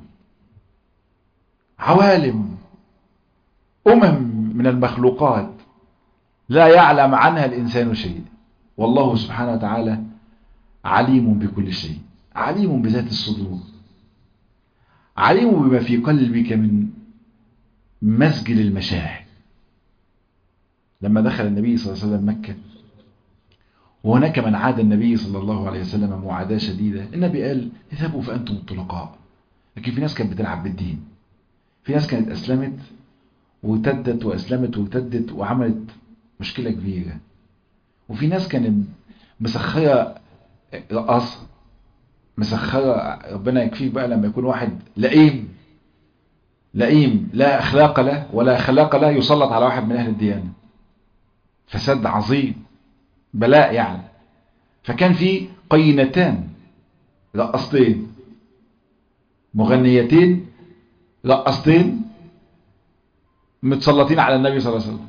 عوالم أمم من المخلوقات لا يعلم عنها الإنسان شيء والله سبحانه وتعالى عليم بكل شيء عليم بذات الصدور عليم بما في قلبك من مسجل المشاعر لما دخل النبي صلى الله عليه وسلم مكة وهناك من عاد النبي صلى الله عليه وسلم معاداة شديدة النبي قال اذهبوا فأنتم الطلقاء لكن في ناس كانت بتلعب بالدين في ناس كانت أسلمت وارتدت وأسلمت وارتدت وعملت مشكلة كبيرة وفي ناس كانت مسخرة رقاصة مسخرة ربنا يكفيك بقى لما يكون واحد لئيم لئيم لا أخلاق له ولا خلاق له يسلط على واحد من أهل الديانة فساد عظيم بلاء يعني فكان في قينتان رقصتين مغنيتين رقصتين متسلطين على النبي صلى الله عليه وسلم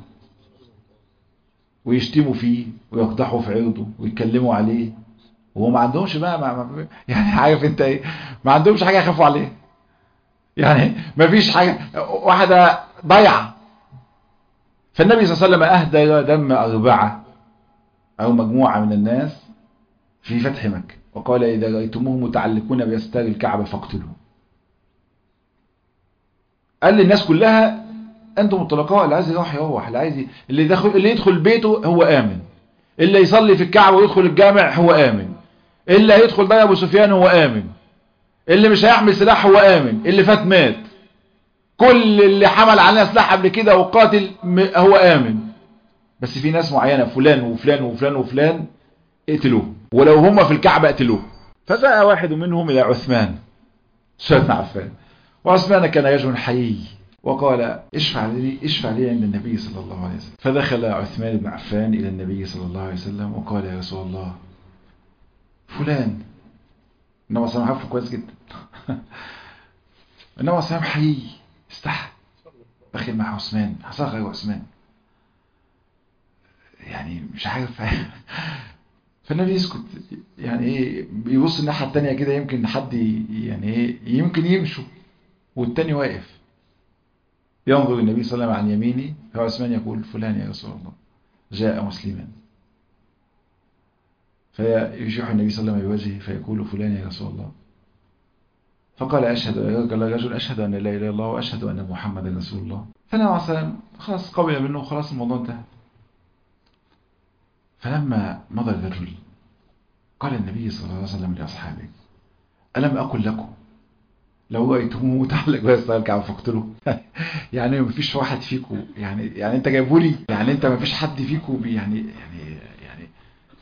ويشتموا فيه ويقدحوا في عرضه ويتكلموا عليه وهو ما عندهمش بقى ما ما يعني عارف انت ايه ما عندهمش حاجه يخافوا عليه يعني ما فيش حاجه واحده ضايعه فالنبي صلى الله عليه وسلم اهدى دم اربعه او مجموعه من الناس في فتح مكه وقال اذا رايتموهم متعلقون باستار الكعبه فاقتلوهم قال للناس كلها انتم الطلقاء اللي عايز يروح يروح اللي عايز اللي يدخل اللي يدخل بيته هو امن اللي يصلي في الكعبه ويدخل الجامع هو امن اللي هيدخل بقى ابو سفيان هو امن اللي مش هيحمل سلاح هو امن اللي فات مات كل اللي حمل علينا سلاح قبل كده وقاتل هو امن بس في ناس معينه فلان وفلان وفلان وفلان اقتلوه ولو هم في الكعبه اقتلوه فجاء واحد منهم الى عثمان سيدنا بن عفان وعثمان كان رجل حيي وقال اشفع لي اشفع لي عند النبي صلى الله عليه وسلم فدخل عثمان بن عفان إلى النبي صلى الله عليه وسلم وقال يا رسول الله فلان إنما صلى الله كويس جدا إنما صلى الله حي استحى دخل مع عثمان هصغر عثمان يعني مش عارف فالنبي يسكت يعني ايه بيبص الناحيه الثانيه كده يمكن حد يعني ايه يمكن يمشوا والتاني واقف ينظر النبي صلى الله عليه وسلم عن يمينه فعثمان يقول فلان يا رسول الله جاء مسلما فيشيح النبي صلى الله عليه وسلم بوجهه فيقول فلان يا رسول الله فقال أشهد قال رجل أشهد أن لا إله إلا الله وأشهد أن محمدا رسول الله فالنبي عليه السلام خلاص قبل منه خلاص الموضوع انتهى فلما مضى الرجل قال النبي صلى الله عليه وسلم لأصحابه ألم أقل لكم لو رأيتموه متعلق بهذا الكعبة فاقتلوا يعني ما فيش واحد فيكم يعني يعني انت جايبه لي يعني انت ما فيش حد فيكم يعني يعني يعني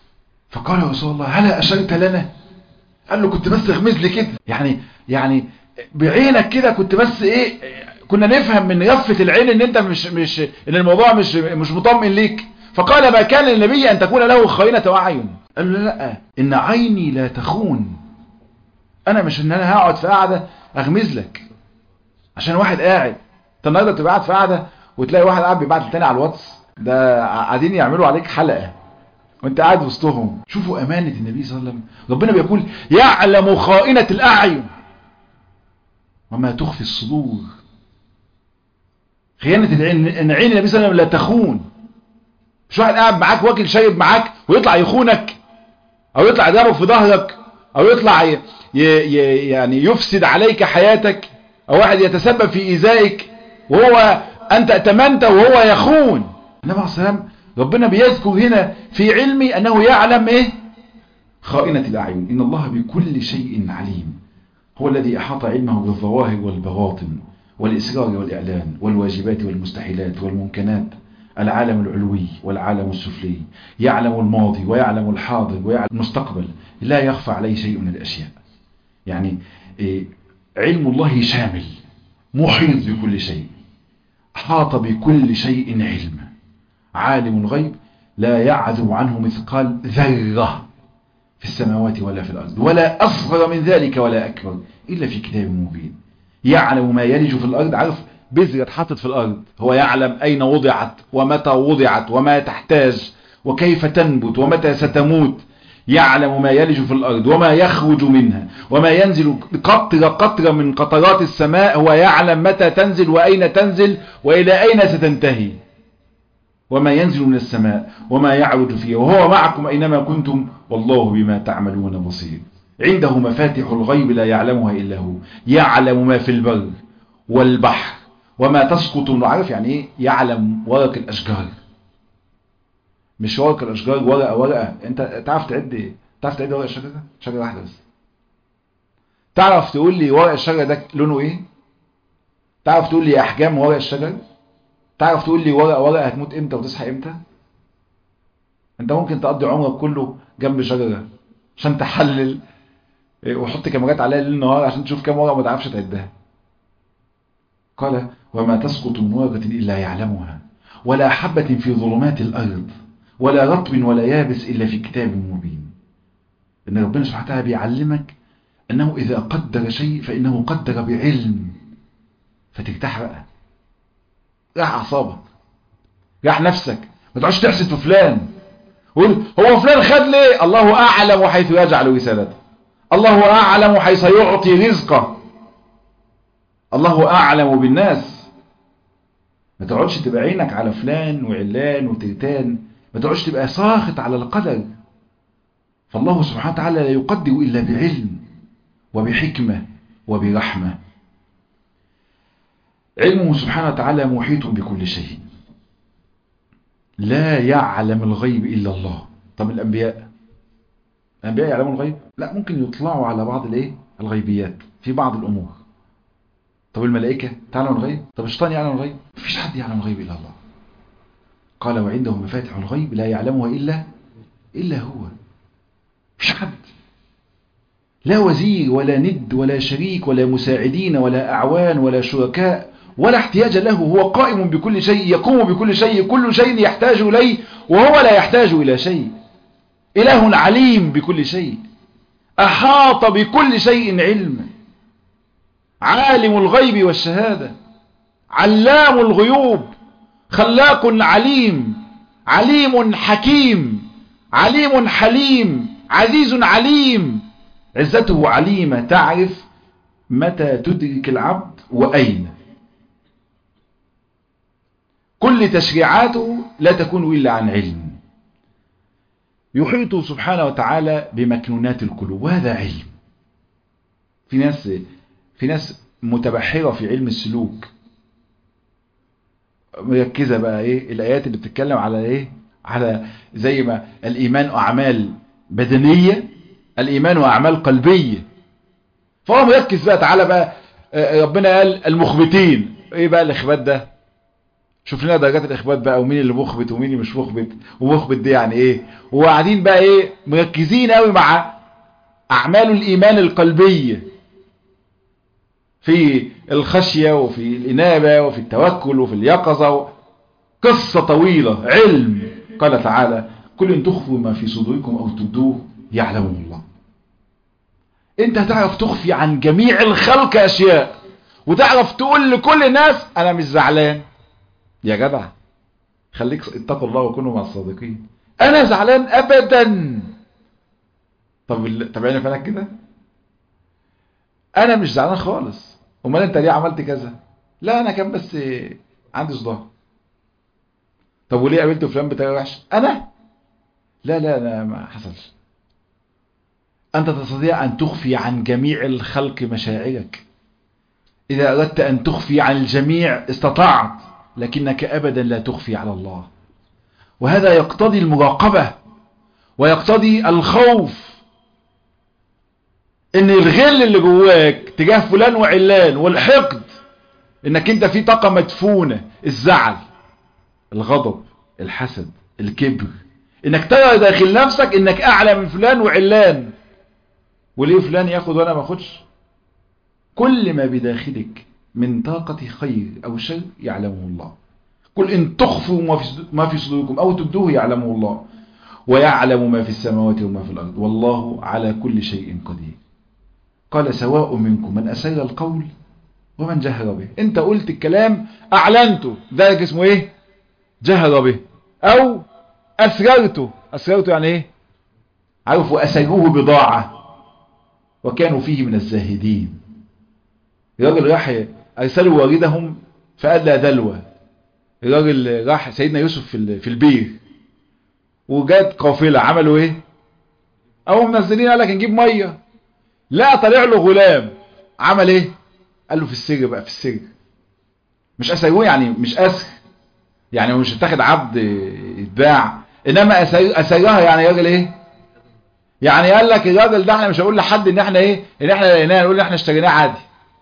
فقال يا رسول الله هلا اشرت لنا قال له كنت بس اغمز لي كده يعني يعني بعينك كده كنت بس ايه كنا نفهم من غفة العين ان انت مش مش ان الموضوع مش مش مطمئن ليك فقال ما كان للنبي ان تكون له خائنة اعين قال له لا ان عيني لا تخون انا مش ان انا هقعد في قاعدة اغمز لك عشان واحد قاعد انت النهارده تبقى قاعد في قاعدة وتلاقي واحد قاعد بيبعت التاني على الواتس ده قاعدين يعملوا عليك حلقة وانت قاعد وسطهم شوفوا امانة النبي صلى الله عليه وسلم ربنا بيقول يعلم خائنة الاعين وما تخفي الصدور خيانة العين ان عين النبي صلى الله عليه وسلم لا تخون مش واحد قاعد معاك واكل شايب معاك ويطلع يخونك او يطلع يضربك في ظهرك او يطلع ي... ي... ي... يعني يفسد عليك حياتك او واحد يتسبب في ايذائك وهو انت اتمنت وهو يخون النبي عليه السلام ربنا بيذكر هنا في علمي انه يعلم ايه خائنة الاعين ان الله بكل شيء عليم هو الذي احاط علمه بالظواهر والبواطن والإسرار والإعلان والواجبات والمستحيلات والممكنات العالم العلوي والعالم السفلي يعلم الماضي ويعلم الحاضر ويعلم المستقبل لا يخفى عليه شيء من الأشياء يعني علم الله شامل محيط بكل شيء حاط بكل شيء علم عالم الغيب لا يعذب عنه مثقال ذرة في السماوات ولا في الأرض ولا أصغر من ذلك ولا أكبر إلا في كتاب مبين يعلم ما يلج في الأرض عارف بذرة اتحطت في الأرض هو يعلم أين وضعت ومتى وضعت وما تحتاج وكيف تنبت ومتى ستموت يعلم ما يلج في الأرض وما يخرج منها وما ينزل قطرة قطرة من قطرات السماء هو يعلم متى تنزل وأين تنزل وإلى أين ستنتهي وما ينزل من السماء وما يعرج فيها وهو معكم أينما كنتم والله بما تعملون بصير عنده مفاتح الغيب لا يعلمها إلا هو يعلم ما في البر والبحر وما تسقط من عارف يعني ايه يعلم ورق الأشجار مش ورق الأشجار ورقة ورقة انت تعرف تعد ايه تعرف تعد ورق الشجرة ده شجرة واحدة بس تعرف تقول لي ورق الشجرة ده لونه ايه تعرف تقول لي احجام ورق الشجر تعرف تقول لي ورقة ورقة هتموت امتى وتصحى امتى انت ممكن تقضي عمرك كله جنب شجرة عشان تحلل وحط كاميرات عليها ليل نهار عشان تشوف كام ورقه ما تعرفش تعدها قال وما تسقط من ورقه الا يعلمها ولا حبه في ظلمات الارض ولا رطب ولا يابس الا في كتاب مبين ان ربنا سبحانه وتعالى بيعلمك انه اذا قدر شيء فانه قدر بعلم فترتاح بقى راح اعصابك راح نفسك ما تقعدش تحسد في فلان قول هو فلان خد ليه الله اعلم حيث يجعل وسادته الله أعلم حيث يعطي رزقه الله أعلم بالناس ما تقعدش تبقى عينك على فلان وعلان وترتان ما تقعدش تبقى ساخط على القدر فالله سبحانه وتعالى لا يقدر إلا بعلم وبحكمة وبرحمة علمه سبحانه وتعالى محيط بكل شيء لا يعلم الغيب إلا الله طب الأنبياء الأنبياء يعلموا الغيب لا ممكن يطلعوا على بعض الايه الغيبيات في بعض الأمور طب الملائكة تعلم الغيب طب الشيطان يعلم الغيب مفيش حد يعلم الغيب إلا الله قال وعنده مفاتح الغيب لا يعلمها إلا إلا هو مفيش حد لا وزير ولا ند ولا شريك ولا مساعدين ولا أعوان ولا شركاء ولا احتياج له هو قائم بكل شيء يقوم بكل شيء كل شيء يحتاج إليه وهو لا يحتاج إلى شيء إله عليم بكل شيء أحاط بكل شيء علما عالم الغيب والشهادة علام الغيوب خلاق عليم عليم حكيم عليم حليم عزيز عليم عزته عليمة تعرف متى تدرك العبد وأين كل تشريعاته لا تكون إلا عن علم يحيط سبحانه وتعالى بمكنونات القلوب وهذا علم في ناس في ناس متبحرة في علم السلوك مركزة بقى ايه الايات اللي بتتكلم على ايه على زي ما الايمان اعمال بدنية الايمان اعمال قلبية فهو مركز بقى تعالى بقى ربنا قال المخبتين ايه بقى الاخبات ده شوف لنا درجات الاخبات بقى ومين اللي مخبت ومين اللي مش مخبت ومخبت دي يعني ايه وقاعدين بقى ايه مركزين قوي مع اعمال الايمان القلبيه في الخشية وفي الإنابة وفي التوكل وفي اليقظة قصة طويلة علم قال تعالى كل ان تخفوا ما في صدوركم او تبدوه يعلمه الله انت هتعرف تخفي عن جميع الخلق اشياء وتعرف تقول لكل الناس انا مش زعلان يا جدع خليك اتقوا الله وكونوا مع الصادقين انا زعلان ابدا طب طب يعني فانا كده انا مش زعلان خالص امال انت ليه عملت كذا لا انا كان بس عندي صداع طب وليه قابلت فلان بطريقه وحشه انا لا لا لا ما حصلش انت تستطيع ان تخفي عن جميع الخلق مشاعرك اذا اردت ان تخفي عن الجميع استطعت لكنك ابدا لا تخفي على الله وهذا يقتضي المراقبه ويقتضي الخوف ان الغل اللي جواك تجاه فلان وعلان والحقد انك انت في طاقه مدفونه الزعل الغضب الحسد الكبر انك ترى داخل نفسك انك اعلى من فلان وعلان وليه فلان ياخد وانا ما اخدش كل ما بداخلك من طاقة خير او شر يعلمه الله قل ان تخفوا ما في صدوركم او تبدوه يعلمه الله ويعلم ما في السماوات وما في الارض والله على كل شيء قدير قال سواء منكم من اسر القول ومن جهر به انت قلت الكلام اعلنته ذلك اسمه ايه جهر به او اسررته اسررته يعني ايه عرفوا اسروه بضاعة وكانوا فيه من الزاهدين الراجل راح ارسلوا واردهم فقال لا دلوة الراجل راح سيدنا يوسف في في البير وجات قافلة عملوا ايه او منزلين قال لك نجيب مية لا طلع له غلام عمل ايه قال له في السر بقى في السر مش اسروه يعني مش اسر يعني مش هتاخد عبد يتباع انما اسرها يعني راجل ايه يعني قال لك الراجل ده احنا مش هقول لحد ان احنا ايه ان احنا لقيناه نقول احنا اشتريناه عادي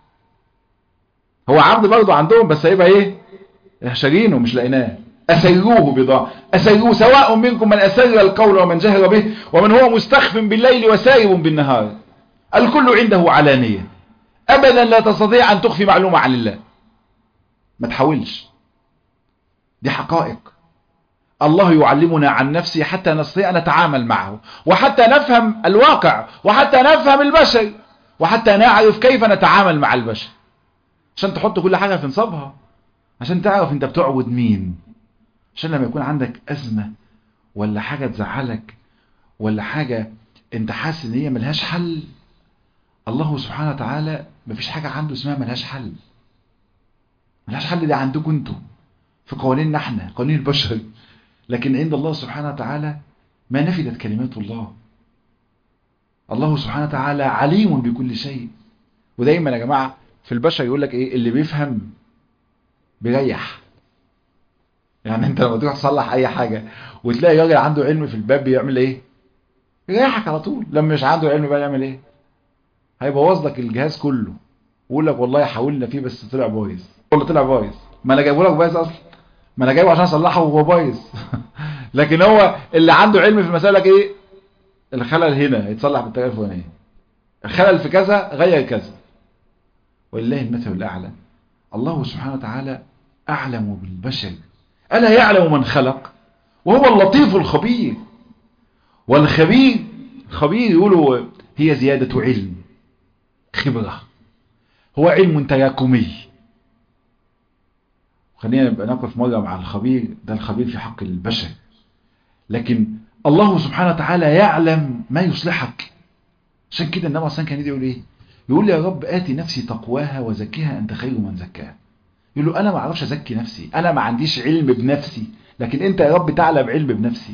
هو عبد برضه عندهم بس هيبقى ايه شارينه مش لقيناه اسروه بضاعة اسروه سواء منكم من اسر القول ومن جهر به ومن هو مستخف بالليل وسائب بالنهار الكل عنده علانية ابدا لا تستطيع ان تخفي معلومة عن الله ما تحاولش دي حقائق الله يعلمنا عن نفسه حتى نستطيع أن نتعامل معه وحتى نفهم الواقع وحتى نفهم البشر وحتى نعرف كيف نتعامل مع البشر عشان تحط كل حاجة في نصابها عشان تعرف انت بتعبد مين عشان لما يكون عندك أزمة ولا حاجة تزعلك ولا حاجة انت حاسس ان هي ملهاش حل الله سبحانه وتعالى مفيش حاجة عنده اسمها ملهاش حل ملهاش حل دي عندكم انتوا في قوانيننا احنا قوانين البشر لكن عند الله سبحانه وتعالى ما نفدت كلمات الله الله سبحانه وتعالى عليم بكل شيء ودايما يا جماعة في البشر يقول لك ايه اللي بيفهم بيريح يعني انت لما تروح تصلح اي حاجة وتلاقي راجل عنده علم في الباب بيعمل ايه يريحك على طول لما مش عنده علم بقى يعمل ايه هيبوظ لك الجهاز كله ويقول لك والله حاولنا فيه بس طلع بايظ والله طلع بايظ ما انا جايبه لك بايظ اصلا ما انا جايبه عشان اصلحه وهو بايظ لكن هو اللي عنده علم في المسألة لك ايه الخلل هنا يتصلح بالطريقه الفلانيه الخلل في كذا غير كذا ولله المثل الاعلى الله سبحانه وتعالى اعلم بالبشر الا يعلم من خلق وهو اللطيف الخبير والخبير خبير يقولوا هي زيادة علم خبرة هو علم تراكمي خلينا نبقى نقف مرة مع الخبير ده الخبير في حق البشر لكن الله سبحانه وتعالى يعلم ما يصلحك عشان كده النبي اصلا كان يقول ايه يقول لي يا رب آتي نفسي تقواها وزكيها أنت خير من زكاها يقول له أنا ما أعرفش أزكي نفسي أنا ما عنديش علم بنفسي لكن أنت يا رب تعلم علم بنفسي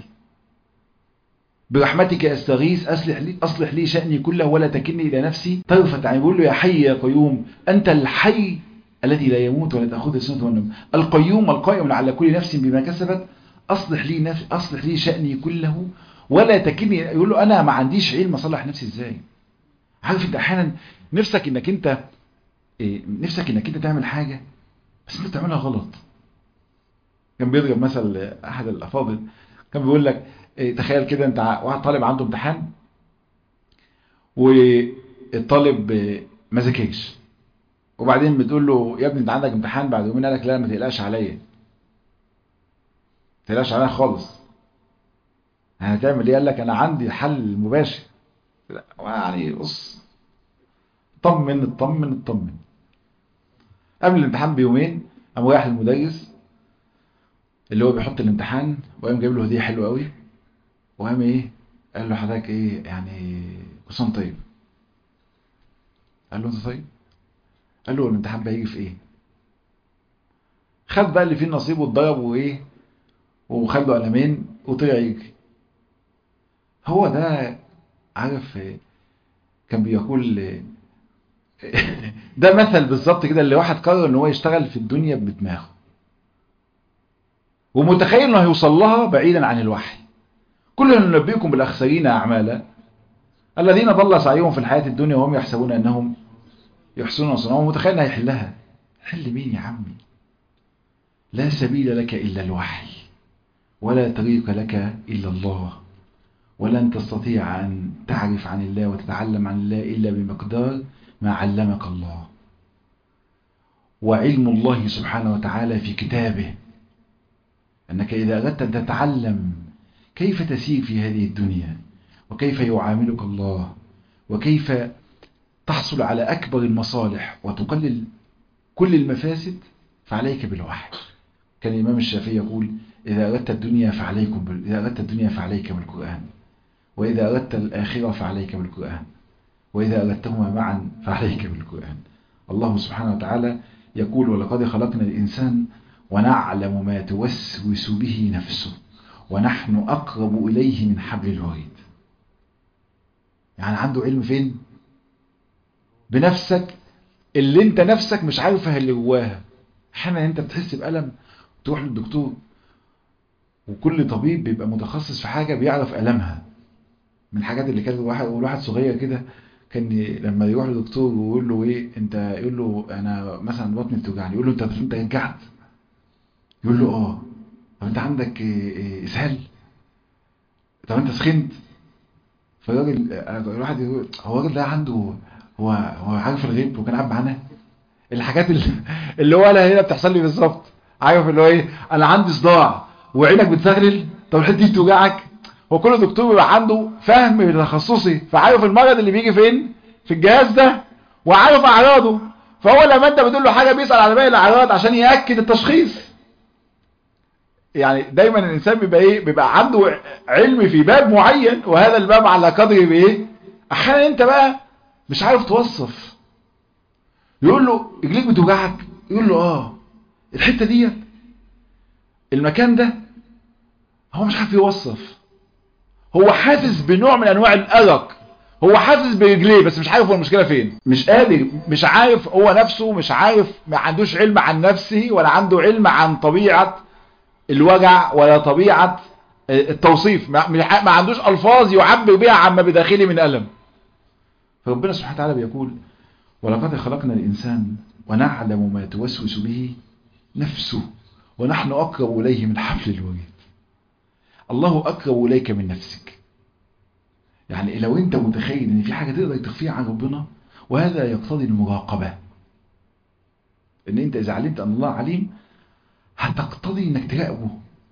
برحمتك أستغيث أصلح لي, أصلح لي شأني كله ولا تكلني إلى نفسي طرفة عين يقول له يا حي يا قيوم أنت الحي الذي لا يموت ولا تأخذ السنة والنوم القيوم القائم على كل نفس بما كسبت أصلح لي نفس أصلح لي شأني كله ولا تكلني يقول له أنا ما عنديش علم أصلح نفسي إزاي عارف أنت أحيانا نفسك إنك أنت إيه نفسك إنك أنت تعمل حاجة بس أنت بتعملها غلط كان بيضرب مثل أحد الأفاضل كان بيقول لك إيه تخيل كده أنت واحد طالب عنده امتحان والطالب ما ذاكرش وبعدين بتقول له يا ابني انت عندك امتحان بعد يومين قال لك لا ما تقلقش عليا ما تقلقش عليا خالص هتعمل ايه قال لك انا عندي حل مباشر لا يعني بص طمن اطمن اطمن قبل الامتحان بيومين قام رايح للمدرس اللي هو بيحط الامتحان وقام جايب له هديه حلوه قوي وقام ايه قال له حضرتك ايه يعني كل سنه طيب قال له انت طيب قال له الامتحان بقى هيجي في ايه خد بقى اللي فيه نصيب واتضرب وايه وخد له قلمين وطلع يجري هو ده عارف كان بيقول ده مثل بالظبط كده اللي واحد قرر ان هو يشتغل في الدنيا بدماغه ومتخيل انه هيوصل لها بعيدا عن الوحي كل ننبئكم بالاخسرين اعمالا الذين ضل سعيهم في الحياه الدنيا وهم يحسبون انهم يحسنون صنعا هو متخيل انه هيحلها حل مين يا عمي لا سبيل لك الا الوحي ولا طريق لك الا الله ولن تستطيع أن تعرف عن الله وتتعلم عن الله إلا بمقدار ما علمك الله وعلم الله سبحانه وتعالى في كتابه أنك إذا أردت أن تتعلم كيف تسير في هذه الدنيا وكيف يعاملك الله وكيف تحصل على أكبر المصالح وتقلل كل المفاسد فعليك بالوحي كان الإمام الشافعي يقول إذا أردت الدنيا فعليكم بال... إذا أردت الدنيا فعليك بالقرآن وإذا أردت الآخرة فعليك بالقرآن وإذا أردتهما معا فعليك بالقرآن الله سبحانه وتعالى يقول ولقد خلقنا الإنسان ونعلم ما توسوس به نفسه ونحن أقرب إليه من حبل الوريد يعني عنده علم فين بنفسك اللي انت نفسك مش عارفها اللي جواها احيانا انت بتحس بألم تروح للدكتور وكل طبيب بيبقى متخصص في حاجة بيعرف ألمها من الحاجات اللي كانت واحد واحد صغير كده كان لما يروح لدكتور ويقول له ايه انت يقول له انا مثلا بطني بتوجعني يقول له انت انت رجعت يقول له اه طب انت عندك اسهال طب انت سخنت فالراجل الواحد يقول هو الراجل ده عنده هو هو عارف الغيب وكان قاعد معانا الحاجات اللي, اللي هو هنا بتحصل لي بالظبط عارف اللي هو ايه انا عندي صداع وعينك بتزغلل طب الحته دي بتوجعك هو كل دكتور بيبقى عنده فهم تخصصي فعارف المرض اللي بيجي فين في الجهاز ده وعارف اعراضه فهو لما انت بتقول له حاجه بيسال على باقي الاعراض عشان ياكد التشخيص يعني دايما الانسان بيبقى ايه بيبقى عنده علم في باب معين وهذا الباب على قدر بايه احيانا انت بقى مش عارف توصف يقول له رجليك بتوجعك يقول له اه الحته ديت المكان ده هو مش عارف يوصف هو حاسس بنوع من انواع الارق هو حاسس برجليه بس مش عارف هو المشكله فين مش قادر مش عارف هو نفسه مش عارف ما عندوش علم عن نفسه ولا عنده علم عن طبيعه الوجع ولا طبيعه التوصيف ما عندوش الفاظ يعبر بها عما بداخله من الم فربنا سبحانه وتعالى بيقول ولقد خلقنا الانسان ونعلم ما توسوس به نفسه ونحن اقرب اليه من حبل الوريد الله أقرب إليك من نفسك يعني لو أنت متخيل أن في حاجة تقدر تخفيها عن ربنا وهذا يقتضي المراقبة أن أنت إذا علمت أن الله عليم هتقتضي أنك تراقبه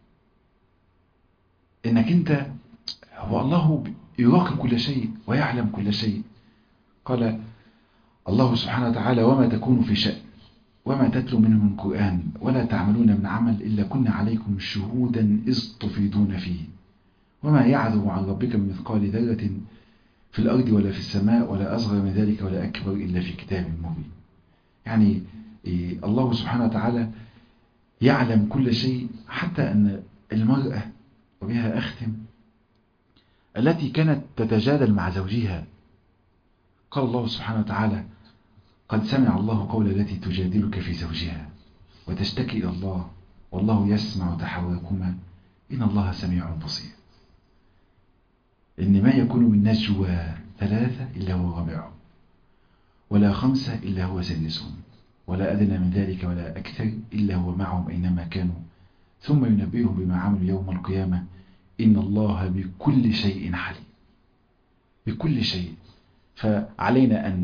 أنك أنت هو الله يراقب كل شيء ويعلم كل شيء قال الله سبحانه وتعالى وما تكون في شأن وما تتلو منه من قرآن ولا تعملون من عمل إلا كنا عليكم شهودا إذ تفيضون فيه وما يعذب عن ربك من مثقال ذرة في الأرض ولا في السماء ولا أصغر من ذلك ولا أكبر إلا في كتاب مبين يعني إيه الله سبحانه وتعالى يعلم كل شيء حتى أن المرأة وبها أختم التي كانت تتجادل مع زوجها قال الله سبحانه وتعالى قد سمع الله قول التي تجادلك في زوجها وتشتكي إلى الله والله يسمع تحاوركما إن الله سميع بصير إن ما يكون من نجوى ثلاثة إلا هو رابعهم ولا خمسة إلا هو سادسهم ولا أدنى من ذلك ولا أكثر إلا هو معهم أينما كانوا ثم ينبئهم بما عملوا يوم القيامة إن الله بكل شيء عليم بكل شيء فعلينا أن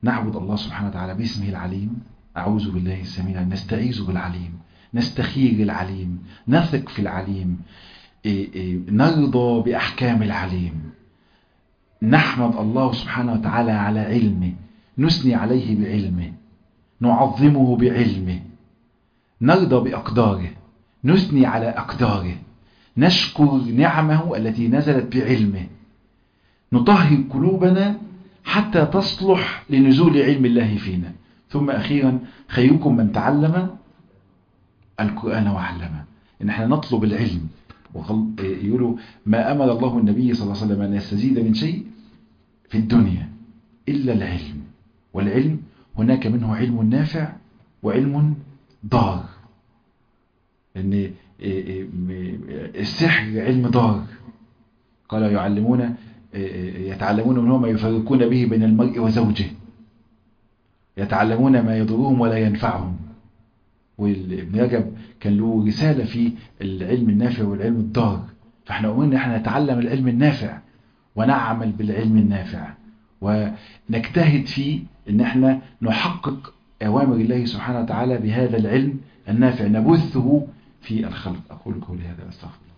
نعبد الله سبحانه وتعالى باسمه العليم أعوذ بالله السميع العليم نستعيذ بالعليم نستخير العليم نثق في العليم إيه إيه نرضى بأحكام العليم نحمد الله سبحانه وتعالى على علمه نثني عليه بعلمه نعظمه بعلمه نرضى بأقداره نثني على أقداره نشكر نعمه التي نزلت بعلمه نطهر قلوبنا حتى تصلح لنزول علم الله فينا ثم أخيرا خيركم من تعلم القرآن وعلمه إن احنا نطلب العلم يقولوا ما أمر الله النبي صلى الله عليه وسلم أن يستزيد من شيء في الدنيا إلا العلم والعلم هناك منه علم نافع وعلم ضار لأن السحر علم ضار قال يعلمون يتعلمون منه ما يفرقون به بين المرء وزوجه يتعلمون ما يضرهم ولا ينفعهم وابن رجب كان له رسالة في العلم النافع والعلم الضار فاحنا قلنا ان احنا نتعلم العلم النافع ونعمل بالعلم النافع ونجتهد في ان احنا نحقق اوامر الله سبحانه وتعالى بهذا العلم النافع نبثه في الخلق اقول قولي هذا واستغفر